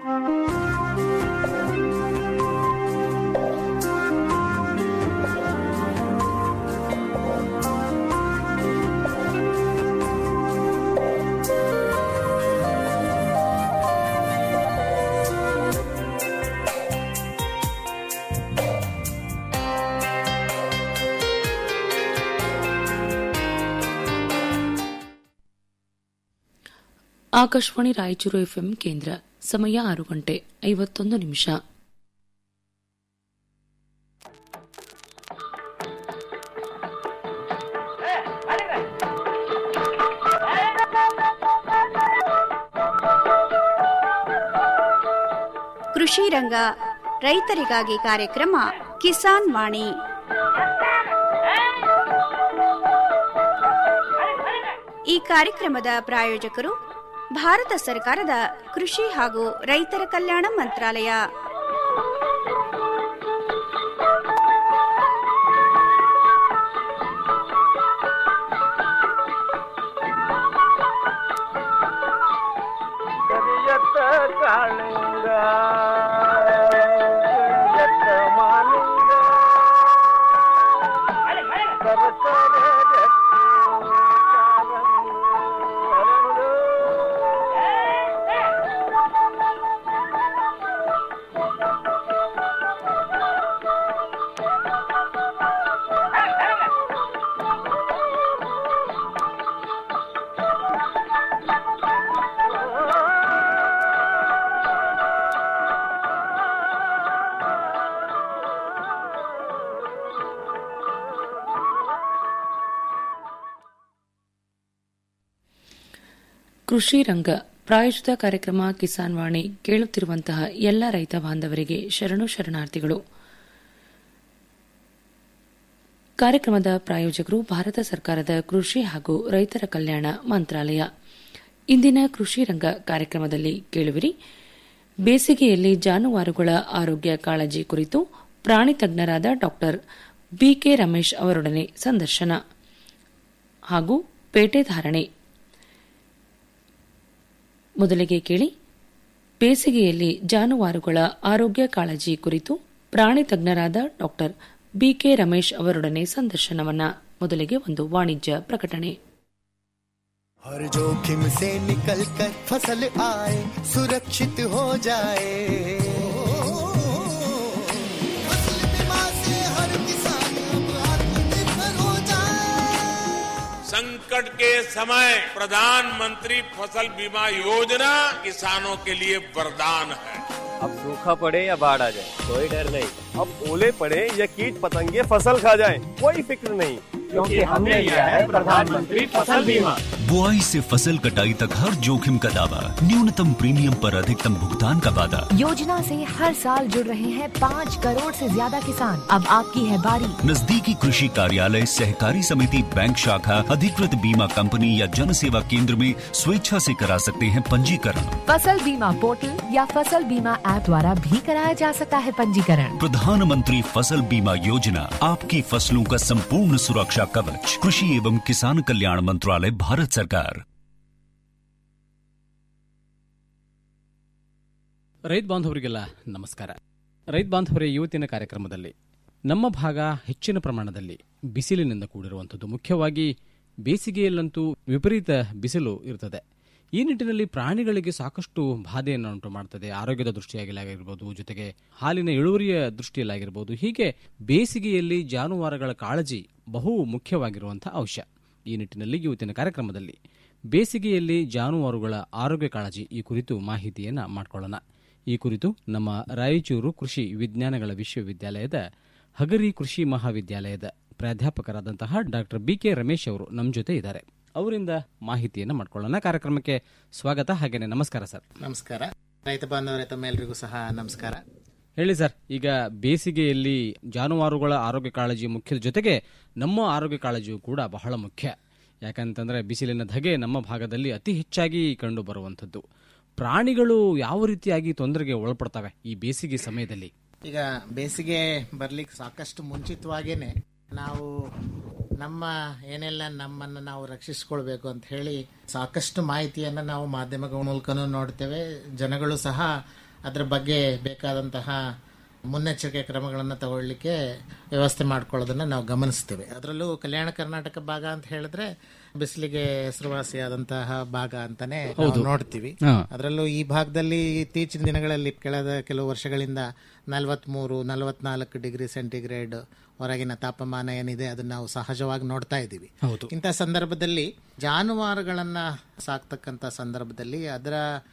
Akashvani Raichur FM ಕೇಂದ್ರ ಸಮಯ ಆರು ಗಂಟೆ ಐವತ್ತೊಂದು ನಿಮಿಷ ಕೃಷಿ ರಂಗ ರೈತರಿಗಾಗಿ ಕಾರ್ಯಕ್ರಮ ಕಿಸಾನ್ ವಾಣಿ ಈ ಕಾರ್ಯಕ್ರಮದ ಪ್ರಾಯೋಜಕರು ಭಾರತ ಸರ್ಕಾರದ ಕೃಷಿ ಹಾಗೂ ರೈತರ ಕಲ್ಯಾಣ ಮಂತ್ರಾಲಯ ಕರಿಯತ್ತ ಕಾಳಿಂಗ ಕರಿಯತ್ತ ಮಾಲಿಂಗ ಸರಸರ ಜಟ್ಟಿ ಕಾಲಂದು ಹರಳು. ಕೃಷಿ ರಂಗ ಪ್ರಾಯೋಜಿತ ಕಾರ್ಯಕ್ರಮ ಕಿಸಾನ್ ವಾಣಿ ಕೇಳುತ್ತಿರುವಂತಹ ಎಲ್ಲ ರೈತ ಬಾಂಧವರಿಗೆ ಶರಣು ಶರಣಾರ್ಥಿಗಳು ಕಾರ್ಯಕ್ರಮದ ಪ್ರಾಯೋಜಕರು ಭಾರತ ಸರ್ಕಾರದ ಕೃಷಿ ಹಾಗೂ ರೈತರ ಕಲ್ಯಾಣ ಮಂತ್ರಾಲಯ ಇಂದಿನ ಕೃಷಿ ರಂಗ ಕಾರ್ಯಕ್ರಮದಲ್ಲಿ ಕೇಳುವಿರಿ ಬೇಸಿಗೆಯಲ್ಲಿ ಜಾನುವಾರುಗಳ ಆರೋಗ್ಯ ಕಾಳಜಿ ಕುರಿತು ಪ್ರಾಣಿ ತಜ್ಞರಾದ ಡಾ ಬಿಕೆ ರಮೇಶ್ ಅವರೊಡನೆ ಸಂದರ್ಶನ ಹಾಗೂ ಪೇಟೆ ಧಾರಣೆ ಮೊದಲಿಗೆ ಕೇಳಿ ಬೇಸಿಗೆಯಲ್ಲಿ ಜಾನುವಾರುಗಳ ಆರೋಗ್ಯ ಕಾಳಜಿ ಕುರಿತು ಪ್ರಾಣಿ ತಜ್ಞರಾದ ಡಾ ಬಿಕೆ ರಮೇಶ್ ಅವರೊಡನೆ ಸಂದರ್ಶನವನ್ನ ಮೊದಲಿಗೆ ಒಂದು ವಾಣಿಜ್ಯ ಪ್ರಕಟಣೆ हर जोखिम से निकल कर फसल आए सुरक्षित हो जाए फसल बीमा से हर किसान अब आत्मनिर्भर हो जाए संकट के समय प्रधानमंत्री फसल बीमा योजना किसानों के लिए वरदान है अब सूखा पड़े या बाढ़ आ जाए कोई डर नहीं अब ओले पड़े या कीट पतंगे फसल खा जाए कोई फिक्र नहीं क्योंकि हमने लिया है प्रधानमंत्री फसल बीमा बुआई से फसल कटाई तक हर जोखिम का दावा न्यूनतम प्रीमियम पर अधिकतम भुगतान का वादा योजना से हर साल जुड़ रहे हैं पाँच करोड़ से ज्यादा किसान अब आपकी है बारी नजदीकी कृषि कार्यालय सहकारी समिति बैंक शाखा अधिकृत बीमा कंपनी या जन सेवा केंद्र में स्वेच्छा से करा सकते हैं पंजीकरण फसल बीमा पोर्टल या फसल बीमा ऐप द्वारा भी कराया जा सकता है पंजीकरण प्रधानमंत्री फसल बीमा योजना आपकी फसलों का संपूर्ण सुरक्षा कवच कृषि एवं किसान कल्याण मंत्रालय भारत सरकार ರೈತ ಬಾಂಧವರಿಗೆಲ್ಲ ನಮಸ್ಕಾರ ರೈತ ಬಾಂಧವರೇ ಇವತ್ತಿನ ಕಾರ್ಯಕ್ರಮದಲ್ಲಿ ನಮ್ಮ ಭಾಗ ಹೆಚ್ಚಿನ ಪ್ರಮಾಣದಲ್ಲಿ ಬಿಸಿಲಿನಿಂದ ಕೂಡಿರುವಂಥದ್ದು ಮುಖ್ಯವಾಗಿ ಬೇಸಿಗೆಯಲ್ಲಂತೂ ವಿಪರೀತ ಬಿಸಿಲು ಇರ್ತದೆ ಈ ನಿಟ್ಟಿನಲ್ಲಿ ಪ್ರಾಣಿಗಳಿಗೆ ಸಾಕಷ್ಟು ಬಾಧೆಯನ್ನು ಉಂಟು ಮಾಡ್ತದೆ ಆರೋಗ್ಯದ ದೃಷ್ಟಿಯಾಗಿರ್ಬೋದು ಜೊತೆಗೆ ಹಾಲಿನ ಇಳುವರಿಯ ದೃಷ್ಟಿಯಲ್ಲಾಗಿರ್ಬೋದು ಹೀಗೆ ಬೇಸಿಗೆಯಲ್ಲಿ ಜಾನುವಾರುಗಳ ಕಾಳಜಿ ಬಹು ಮುಖ್ಯವಾಗಿರುವಂತಹ ಅಂಶ ಈ ನಿಟ್ಟಿನಲ್ಲಿ ಇವತ್ತಿನ ಕಾರ್ಯಕ್ರಮದಲ್ಲಿ ಬೇಸಿಗೆಯಲ್ಲಿ ಜಾನುವಾರುಗಳ ಆರೋಗ್ಯ ಕಾಳಜಿ ಈ ಕುರಿತು ಮಾಹಿತಿಯನ್ನು ಮಾಡಿಕೊಳ್ಳೋಣ ಈ ಕುರಿತು ನಮ್ಮ ರಾಯಚೂರು ಕೃಷಿ ವಿಜ್ಞಾನಗಳ ವಿಶ್ವವಿದ್ಯಾಲಯದ ಹಗರಿ ಕೃಷಿ ಮಹಾವಿದ್ಯಾಲಯದ ಪ್ರಾಧ್ಯಾಪಕರಾದಂತಹ ಡಾಕ್ಟರ್ ಬಿಕೆ ರಮೇಶ್ ಅವರು ನಮ್ಮ ಜೊತೆ ಇದ್ದಾರೆ ಅವರಿಂದ ಮಾಹಿತಿಯನ್ನು ಮಾಡ್ಕೊಳ್ಳೋಣ ಕಾರ್ಯಕ್ರಮಕ್ಕೆ ಸ್ವಾಗತ ಹಾಗೇನೆ ನಮಸ್ಕಾರ ಸರ್ ನಮಸ್ಕಾರ ರೈತ ಬಾಂಧವರೇ ತಮ್ಮೆಲ್ಲರಿಗೂ ಸಹ ನಮಸ್ಕಾರ ಹೇಳಿ ಸರ್ ಈಗ ಬೇಸಿಗೆಯಲ್ಲಿ ಜಾನುವಾರುಗಳ ಆರೋಗ್ಯ ಕಾಳಜಿ ಮುಖ್ಯದ ಜೊತೆಗೆ ನಮ್ಮ ಆರೋಗ್ಯ ಕಾಳಜಿಯು ಕೂಡ ಬಹಳ ಮುಖ್ಯ ಯಾಕಂತಂದ್ರೆ ಬಿಸಿಲಿನ ಧಗೆ ನಮ್ಮ ಭಾಗದಲ್ಲಿ ಅತಿ ಹೆಚ್ಚಾಗಿ ಕಂಡು ಬರುವಂಥದ್ದು ಪ್ರಾಣಿಗಳು ಯಾವ ರೀತಿಯಾಗಿ ತೊಂದರೆಗೆ ಒಳಪಡ್ತವೆ ಈ ಬೇಸಿಗೆ ಸಮಯದಲ್ಲಿ ಈಗ ಬೇಸಿಗೆ ಬರ್ಲಿಕ್ಕೆ ಸಾಕಷ್ಟು ಮುಂಚಿತವಾಗೇನೆ ನಾವು ನಮ್ಮ ಏನೆಲ್ಲ ನಮ್ಮನ್ನು ನಾವು ರಕ್ಷಿಸ್ಕೊಳ್ಬೇಕು ಅಂತ ಹೇಳಿ ಸಾಕಷ್ಟು ಮಾಹಿತಿಯನ್ನ ನಾವು ಮಾಧ್ಯಮಗಳ ಮೂಲಕನೂ ನೋಡ್ತೇವೆ ಜನಗಳು ಸಹ ಅದರ ಬಗ್ಗೆ ಬೇಕಾದಂತಹ ಮುನ್ನೆಚ್ಚರಿಕೆ ಕ್ರಮಗಳನ್ನು ತಗೊಳ್ಳಿಕ್ಕೆ ವ್ಯವಸ್ಥೆ ಮಾಡ್ಕೊಳ್ಳೋದನ್ನ ನಾವು ಗಮನಿಸ್ತೇವೆ ಅದರಲ್ಲೂ ಕಲ್ಯಾಣ ಕರ್ನಾಟಕ ಭಾಗ ಅಂತ ಹೇಳಿದ್ರೆ ಬಿಸಿಲಿಗೆ ಹೆಸರುವಾಸಿಯಾದಂತಹ ಭಾಗ ಅಂತಾನೆ ನಾವು ನೋಡ್ತೀವಿ ಹಾ. ಅದರಲ್ಲೂ ಈ ಭಾಗದಲ್ಲಿ ಇತ್ತೀಚಿನ ದಿನಗಳಲ್ಲಿ ಕಳೆದ ಕೆಲವು ವರ್ಷಗಳಿಂದ ನಲವತ್ಮೂರು ನಲವತ್ನಾಲ್ಕು ಡಿಗ್ರಿ ಸೆಂಟಿಗ್ರೇಡ್ ಹೊರಗಿನ ತಾಪಮಾನ ಏನಿದೆ ಅದನ್ನ ನಾವು ಸಹಜವಾಗಿ ನೋಡ್ತಾ ಇದ್ದೀವಿ ಹೌದು ಇಂಥ ಸಂದರ್ಭದಲ್ಲಿ ಜಾನುವಾರುಗಳನ್ನ ಸಾಕ್ತಕ್ಕಂಥ ಸಂದರ್ಭದಲ್ಲಿ ಅದರ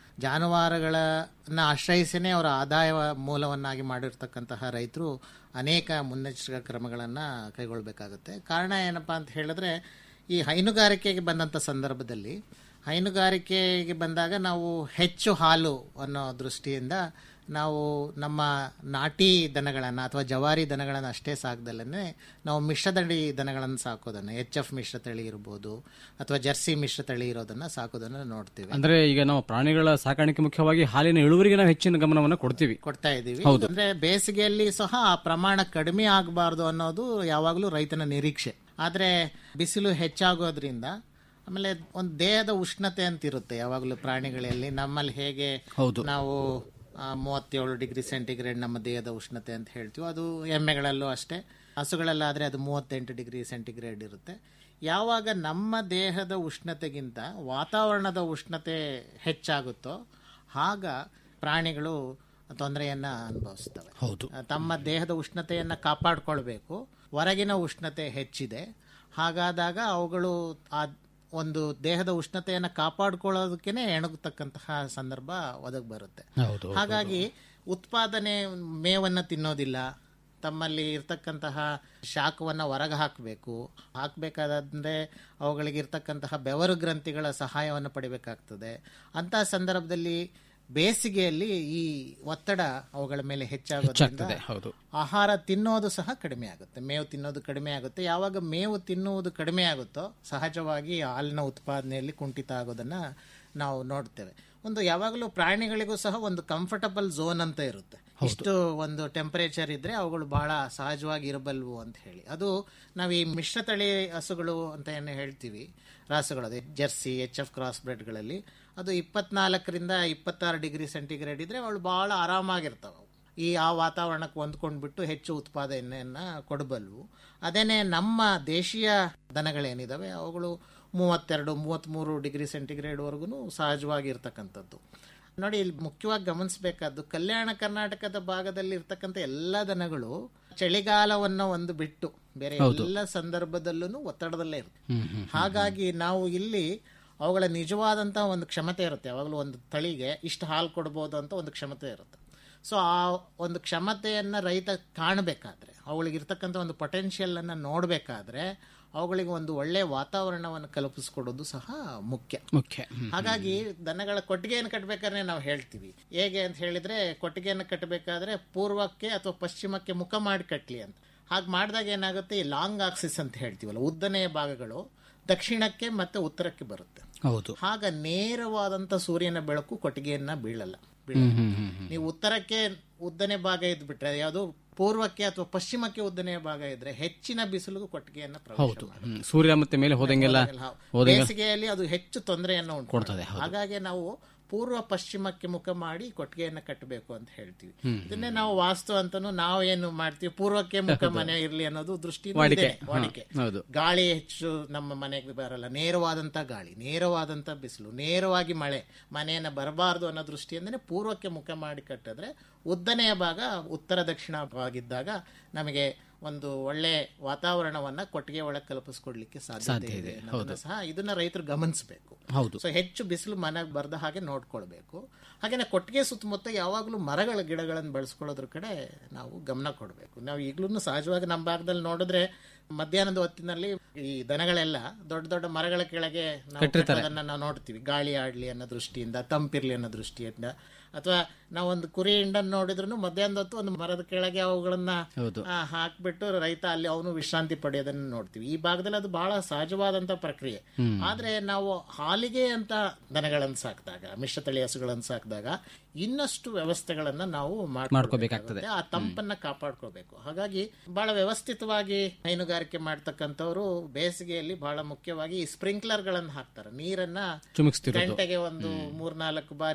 ಜಾನುವಾರುಗಳನ್ನ ಆಶ್ರಯಿಸಿನೇ ಅವರ ಆದಾಯ ಮೂಲವನ್ನಾಗಿ ಮಾಡಿರ್ತಕ್ಕಂತಹ ರೈತರು ಅನೇಕ ಮುನ್ನೆಚ್ಚರಿಕಾ ಕ್ರಮಗಳನ್ನ ಕೈಗೊಳ್ಳಬೇಕಾಗುತ್ತೆ ಕಾರಣ ಏನಪ್ಪಾ ಅಂತ ಹೇಳಿದ್ರೆ ಈ ಹೈನುಗಾರಿಕೆಗೆ ಬಂದಂಥ ಸಂದರ್ಭದಲ್ಲಿ ಹೈನುಗಾರಿಕೆಗೆ ಬಂದಾಗ ನಾವು ಹೆಚ್ಚು ಹಾಲು ಅನ್ನೋ ದೃಷ್ಟಿಯಿಂದ ನಾವು ನಮ್ಮ ನಾಟಿ ದನಗಳನ್ನು ಅಥವಾ ಜವಾರಿ ದನಗಳನ್ನು ಅಷ್ಟೇ ಸಾಕದಲ್ಲೇ ನಾವು ಮಿಶ್ರತಳಿ ದನಗಳನ್ನು ಸಾಕೋದನ್ನು ಎಚ್ ಎಫ್ ಮಿಶ್ರ ತಳಿ ಇರ್ಬೋದು ಅಥವಾ ಜರ್ಸಿ ಮಿಶ್ರ ತಳಿ ಇರೋದನ್ನ ಸಾಕೋದನ್ನ ನೋಡ್ತೀವಿ ಅಂದ್ರೆ ಈಗ ನಾವು ಪ್ರಾಣಿಗಳ ಸಾಕಾಣಿಕೆ ಮುಖ್ಯವಾಗಿ ಹಾಲಿನ ಇಳುವರಿಗೆ ನಾವು ಹೆಚ್ಚಿನ ಗಮನವನ್ನು ಕೊಡ್ತೀವಿ ಕೊಡ್ತಾ ಇದ್ದೀವಿ ಹೌದು. ಅಂದ್ರೆ ಬೇಸಿಗೆಯಲ್ಲಿ ಸಹ ಆ ಪ್ರಮಾಣ ಕಡಿಮೆ ಆಗಬಾರ್ದು ಅನ್ನೋದು ಯಾವಾಗಲೂ ರೈತನ ನಿರೀಕ್ಷೆ ಆದ್ರೆ ಬಿಸಿಲು ಹೆಚ್ಚಾಗೋದ್ರಿಂದ ಆಮೇಲೆ ಒಂದು ದೇಹದ ಉಷ್ಣತೆ ಅಂತ ಇರುತ್ತೆ ಯಾವಾಗಲೂ ಪ್ರಾಣಿಗಳಲ್ಲಿ ನಮ್ಮಲ್ಲಿ ಹೇಗೆ ಹೌದು. ನಾವು ಆ, ಮೂವತ್ತೇಳು ಡಿಗ್ರಿ ಸೆಂಟಿಗ್ರೇಡ್ ನಮ್ಮ ದೇಹದ ಉಷ್ಣತೆ ಅಂತ ಹೇಳ್ತೀವಿ ಅದು ಎಮ್ಮೆಗಳಲ್ಲೂ ಅಷ್ಟೇ ಹಸುಗಳಲ್ಲಾದ್ರೆ ಅದು ಮೂವತ್ತೆಂಟು ಡಿಗ್ರಿ ಸೆಂಟಿಗ್ರೇಡ್ ಇರುತ್ತೆ ಯಾವಾಗ ನಮ್ಮ ದೇಹದ ಉಷ್ಣತೆಗಿಂತ ವಾತಾವರಣದ ಉಷ್ಣತೆ ಹೆಚ್ಚಾಗುತ್ತೋ ಆಗ ಪ್ರಾಣಿಗಳು ತೊಂದರೆಯನ್ನ ಅನುಭವಿಸ್ತವೆ ಹೌದು ತಮ್ಮ ದೇಹದ ಉಷ್ಣತೆಯನ್ನ ಕಾಪಾಡಿಕೊಳ್ಬೇಕು ಹೊರಗಿನ ಉಷ್ಣತೆ ಹೆಚ್ಚಿದೆ ಹಾಗಾದಾಗ ಅವುಗಳು ಆ ಒಂದು ದೇಹದ ಉಷ್ಣತೆಯನ್ನು ಕಾಪಾಡ್ಕೊಳ್ಳೋದಕ್ಕೇನೆ ಎಣಗತಕ್ಕಂತಹ ಸಂದರ್ಭ ಒದಗಿ ಬರುತ್ತೆ ಹೌದು ಹಾಗಾಗಿ ಉತ್ಪಾದನೆ ಮೇವನ್ನ ತಿನ್ನೋದಿಲ್ಲ ತಮ್ಮಲ್ಲಿ ಇರ್ತಕ್ಕಂತಹ ಶಾಖವನ್ನು ಹೊರಗೆ ಹಾಕಬೇಕು ಹಾಕಬೇಕಾದ್ರೆ ಅವುಗಳಿಗೆ ಇರ್ತಕ್ಕಂತಹ ಬೆವರು ಗ್ರಂಥಿಗಳ ಸಹಾಯವನ್ನು ಪಡಿಬೇಕಾಗ್ತದೆ ಅಂತಹ ಸಂದರ್ಭದಲ್ಲಿ ಬೇಸಿಗೆಯಲ್ಲಿ ಈ ಒತ್ತಡ ಅವುಗಳ ಮೇಲೆ ಹೆಚ್ಚಾಗೋದ್ರಿಂದ ಹೆಚ್ಚಾಗ್ತದೆ ಹೌದು ಆಹಾರ ತಿನ್ನೋದು ಸಹ ಕಡಿಮೆ ಆಗುತ್ತೆ ಮೇವು ತಿನ್ನೋದು ಕಡಿಮೆ ಆಗುತ್ತೆ ಯಾವಾಗ ಮೇವು ತಿನ್ನುವುದು ಕಡಿಮೆ ಆಗುತ್ತೋ ಸಹಜವಾಗಿ ಹಾಲಿನ ಉತ್ಪಾದನೆಯಲ್ಲಿ ಕುಂಠಿತ ಆಗೋದನ್ನ ನಾವು ನೋಡ್ತೇವೆ ಒಂದು ಯಾವಾಗಲೂ ಪ್ರಾಣಿಗಳಿಗೂ ಸಹ ಒಂದು ಕಂಫರ್ಟಬಲ್ ಝೋನ್ ಅಂತ ಇರುತ್ತೆ ಇಷ್ಟು ಒಂದು ಟೆಂಪರೇಚರ್ ಇದ್ರೆ ಅವುಗಳು ಬಹಳ ಸಹಜವಾಗಿ ಇರಬಲ್ವು ಅಂತ ಹೇಳಿ ಅದು ನಾವು ಈ ಮಿಶ್ರತಳಿ ಹಸುಗಳು ಅಂತ ಏನು ಹೇಳ್ತೀವಿ ರಾಸುಗಳು ಅದೇ ಜರ್ಸಿ ಎಚ್ ಎಫ್ ಕ್ರಾಸ್ ಬ್ರೆಡ್ಗಳಲ್ಲಿ ಅದು ಇಪ್ಪತ್ನಾಲ್ಕರಿಂದ ಇಪ್ಪತ್ತಾರು ಡಿಗ್ರಿ ಸೆಂಟಿಗ್ರೇಡ್ ಇದ್ರೆ ಅವಳು ಬಹಳ ಆರಾಮಾಗಿರ್ತಾವೆ ಅವು. ಈ ಆ ವಾತಾವರಣಕ್ಕೆ ಹೊಂದ್ಕೊಂಡ್ಬಿಟ್ಟು ಹೆಚ್ಚು ಉತ್ಪಾದನೆಯನ್ನ ಕೊಡಬಲ್ವು ಅದೇನೆ ನಮ್ಮ ದೇಶೀಯ ದನಗಳೇನಿದಾವೆ ಅವುಗಳು ಮೂವತ್ತೆರಡು ಮೂವತ್ತ್ಮೂರು ಡಿಗ್ರಿ ಸೆಂಟಿಗ್ರೇಡ್ವರೆಗೂ ಸಹಜವಾಗಿ ಇರ್ತಕ್ಕಂಥದ್ದು ನೋಡಿ ಇಲ್ಲಿ ಮುಖ್ಯವಾಗಿ ಗಮನಿಸಬೇಕಾದ್ದು ಕಲ್ಯಾಣ ಕರ್ನಾಟಕದ ಭಾಗದಲ್ಲಿ ಇರ್ತಕ್ಕಂಥ ಎಲ್ಲ ದನಗಳು ಚಳಿಗಾಲವನ್ನು ಒಂದು ಬಿಟ್ಟು ಬೇರೆ ಎಲ್ಲ ಸಂದರ್ಭದಲ್ಲೂ ಒತ್ತಡದಲ್ಲೇ ಇರುತ್ತೆ ಹಾಗಾಗಿ ನಾವು ಇಲ್ಲಿ ಅವುಗಳ ನಿಜವಾದಂತಹ ಒಂದು ಕ್ಷಮತೆ ಇರುತ್ತೆ ಯಾವಾಗಲೂ ಒಂದು ತಳಿಗೆ ಇಷ್ಟು ಹಾಲು ಕೊಡ್ಬೋದು ಅಂತ ಒಂದು ಕ್ಷಮತೆ ಇರುತ್ತೆ ಸೊ ಆ ಒಂದು ಕ್ಷಮತೆಯನ್ನ ರೈತ ಕಾಣಬೇಕಾದ್ರೆ ಅವಳಿಗೆ ಇರ್ತಕ್ಕಂಥ ಒಂದು ಪೊಟೆನ್ಷಿಯಲ್ ಅನ್ನ ನೋಡಬೇಕಾದ್ರೆ ಅವುಗಳಿಗೆ ಒಂದು ಒಳ್ಳೆ ವಾತಾವರಣವನ್ನು ಕಲ್ಪಿಸ್ಕೊಡೋದು ಸಹ ಮುಖ್ಯ ಮುಖ್ಯ ಹ್ಮ್. ಹಾಗಾಗಿ ದನಗಳ ಕೊಟ್ಟಿಗೆಯನ್ನು ಕಟ್ಟಬೇಕಾದ್ರೆ ನಾವು ಹೇಳ್ತೀವಿ ಹೇಗೆ ಅಂತ ಹೇಳಿದ್ರೆ ಕೊಟ್ಟಿಗೆಯನ್ನು ಕಟ್ಟಬೇಕಾದ್ರೆ ಪೂರ್ವಕ್ಕೆ ಅಥವಾ ಪಶ್ಚಿಮಕ್ಕೆ ಮುಖ ಮಾಡಿ ಕಟ್ಟಲಿ ಅಂತ ಹಾಗೆ ಮಾಡಿದಾಗ ಏನಾಗುತ್ತೆ ಈ ಲಾಂಗ್ ಆಕ್ಸಿಸ್ ಅಂತ ಹೇಳ್ತೀವಲ್ಲ ಉದ್ದನೆಯ ಭಾಗಗಳು ದಕ್ಷಿಣಕ್ಕೆ ಮತ್ತೆ ಉತ್ತರಕ್ಕೆ ಬರುತ್ತೆ ಹೌದು ಆಗ ನೇರವಾದಂತ ಸೂರ್ಯನ ಬೆಳಕು ಕೊಟ್ಟಿಗೆಯನ್ನ ಬೀಳಲ್ಲ ಬೀಳಲ್ಲ. ನೀವು ಉತ್ತರಕ್ಕೆ ಉದ್ದನೆ ಭಾಗ ಇದ್ಬಿಟ್ರೆ ಯಾವುದು ಪೂರ್ವಕ್ಕೆ ಅಥವಾ ಪಶ್ಚಿಮಕ್ಕೆ ಉದ್ದನೆಯ ಭಾಗ ಇದ್ರೆ ಹೆಚ್ಚಿನ ಬಿಸಿಲು ಕೊಟ್ಟಿಗೆಯನ್ನ ಪ್ರವೇಶ ಹೌದು ಹ್ಮ್. ಸೂರ್ಯ ಮತ್ತೆ ಮೇಲೆ ಹೋದಂಗೆಲ್ಲ ಹೋದಂಗೆ ಬೇಸಿಗೆಯಲ್ಲಿ ಅದು ಹೆಚ್ಚು ತೊಂದರೆಯನ್ನು ಉಂಟು ಕೊಡ್ತದೆ, ಮಾಡುತ್ತೆ. ಹಾಗಾಗಿ ನಾವು ಪೂರ್ವ ಪಶ್ಚಿಮಕ್ಕೆ ಮುಖ ಮಾಡಿ ಕೊಟ್ಟಿಗೆಯನ್ನ ಕಟ್ಟಬೇಕು ಅಂತ ಹೇಳ್ತೀವಿ ಇದನ್ನೇ ನಾವು ವಾಸ್ತು ಅಂತಾನು ನಾವು ಏನು ಮಾಡ್ತೀವಿ ಪೂರ್ವಕ್ಕೆ ಮುಖ ಮನೆ ಇರ್ಲಿ ಅನ್ನೋದು ದೃಷ್ಟಿ ವಾಡಿಕೆ. ವಾಡಿಕೆ ಹಾ, ಹೌದು. ಗಾಳಿ ಹೆಚ್ಚು ನಮ್ಮ ಮನೆಗೆ ಬರಲ್ಲ ನೇರವಾದಂತ ಗಾಳಿ ನೇರವಾದಂತ ಬಿಸಿಲು ನೇರವಾಗಿ ಮಳೆ ಮನೆಯನ್ನ ಬರಬಾರದು ಅನ್ನೋ ದೃಷ್ಟಿಯಿಂದನೇ ಪೂರ್ವಕ್ಕೆ ಮುಖ ಮಾಡಿ ಕಟ್ಟಿದ್ರೆ ಉದ್ದನೆಯ ಭಾಗ ಉತ್ತರ ದಕ್ಷಿಣವಾಗಿದ್ದಾಗ ನಮಗೆ ಒಂದು ಒಳ್ಳೆ ವಾತಾವರಣವನ್ನ ಕೊಟ್ಟಿಗೆ ಒಳಗೆ ಕಲ್ಪಿಸ್ಕೊಡ್ಲಿಕ್ಕೆ ಸಾಧ್ಯತೆ ಇದೆ ಅನ್ನೋದನ್ನ ಸಹ ಇದನ್ನ ರೈತರು ಗಮನಿಸಬೇಕು ಹೌದು ಸೊ ಹೆಚ್ಚು ಬಿಸಿಲು ಮನೆಗೆ ಬರದ ಹಾಗೆ ನೋಡ್ಕೊಳ್ಬೇಕು ಹಾಗೇನೆ ಕೊಟ್ಟಿಗೆ ಸುತ್ತಮುತ್ತ ಯಾವಾಗಲೂ ಮರಗಳ ಗಿಡಗಳನ್ನು ಬೆಳೆಸ್ಕೊಳ್ಳೋದ್ರ ಕಡೆ ನಾವು ಗಮನ ಕೊಡಬೇಕು ನಾವು ಈಗಲೂ ಸಹಜವಾಗಿ ನಮ್ಮ ಭಾಗದಲ್ಲಿ ನೋಡಿದ್ರೆ ಮಧ್ಯಾಹ್ನದ ಹೊತ್ತಿನಲ್ಲಿ ಈ ದನಗಳೆಲ್ಲ ದೊಡ್ಡ ದೊಡ್ಡ ಮರಗಳ ಕೆಳಗೆ ನಾವು ಕಟ್ಟೋದನ್ನ ನಾವು ನೋಡ್ತೀವಿ ಗಾಳಿ ಆಡ್ಲಿ ಅನ್ನೋ ದೃಷ್ಟಿಯಿಂದ ತಂಪಿರ್ಲಿ ಅನ್ನೋ ದೃಷ್ಟಿಯಿಂದ ಅಥವಾ ನಾವೊಂದು ಕುರಿ ಹಿಂಡನ್ನು ನೋಡಿದ್ರು ಮಧ್ಯಾಹ್ನದ ಹೊತ್ತು ಒಂದು ಮರದ ಕೆಳಗೆ ಅವುಗಳನ್ನ ಹೌದು. ಆ, ಹಾಕ್ಬಿಟ್ಟು ರೈತ ಅಲ್ಲಿ ಅವನು ವಿಶ್ರಾಂತಿ ಪಡೆಯೋದನ್ನ ನೋಡ್ತೀವಿ ಈ ಭಾಗದಲ್ಲಿ ಅದು ಬಹಳ ಸಹಜವಾದಂತ ಪ್ರಕ್ರಿಯೆ ಆದ್ರೆ ನಾವು ಹಾಲಿಗೆ ಅಂತ ದನಗಳನ್ನು ಸಾಕಿದಾಗ ಮಿಶ್ರತಳಿ ಹಸುಗಳನ್ನು ಸಾಕಿದಾಗ ಇನ್ನಷ್ಟು ವ್ಯವಸ್ಥೆಗಳನ್ನ ನಾವು ಮಾಡ್ಕೋಬೇಕಾಗ್ತದೆ. ಆ ತಂಪನ್ನ ಕಾಪಾಡ್ಕೋಬೇಕು ಹಾಗಾಗಿ ಬಹಳ ವ್ಯವಸ್ಥಿತವಾಗಿ ಹೈನುಗಾರಿಕೆ ಮಾಡ್ತಕ್ಕಂಥವ್ರು ಬೇಸಿಗೆಯಲ್ಲಿ ಬಹಳ ಮುಖ್ಯವಾಗಿ ಸ್ಪ್ರಿಂಕ್ಲರ್ ಗಳನ್ನ ಹಾಕ್ತಾರೆ ನೀರನ್ನ ಚುಮುಕ್ಸ್ತಿರೋದು ಗಂಟೆಗೆ ಒಂದು ಮೂರ್ನಾಲ್ಕು ಬಾರಿ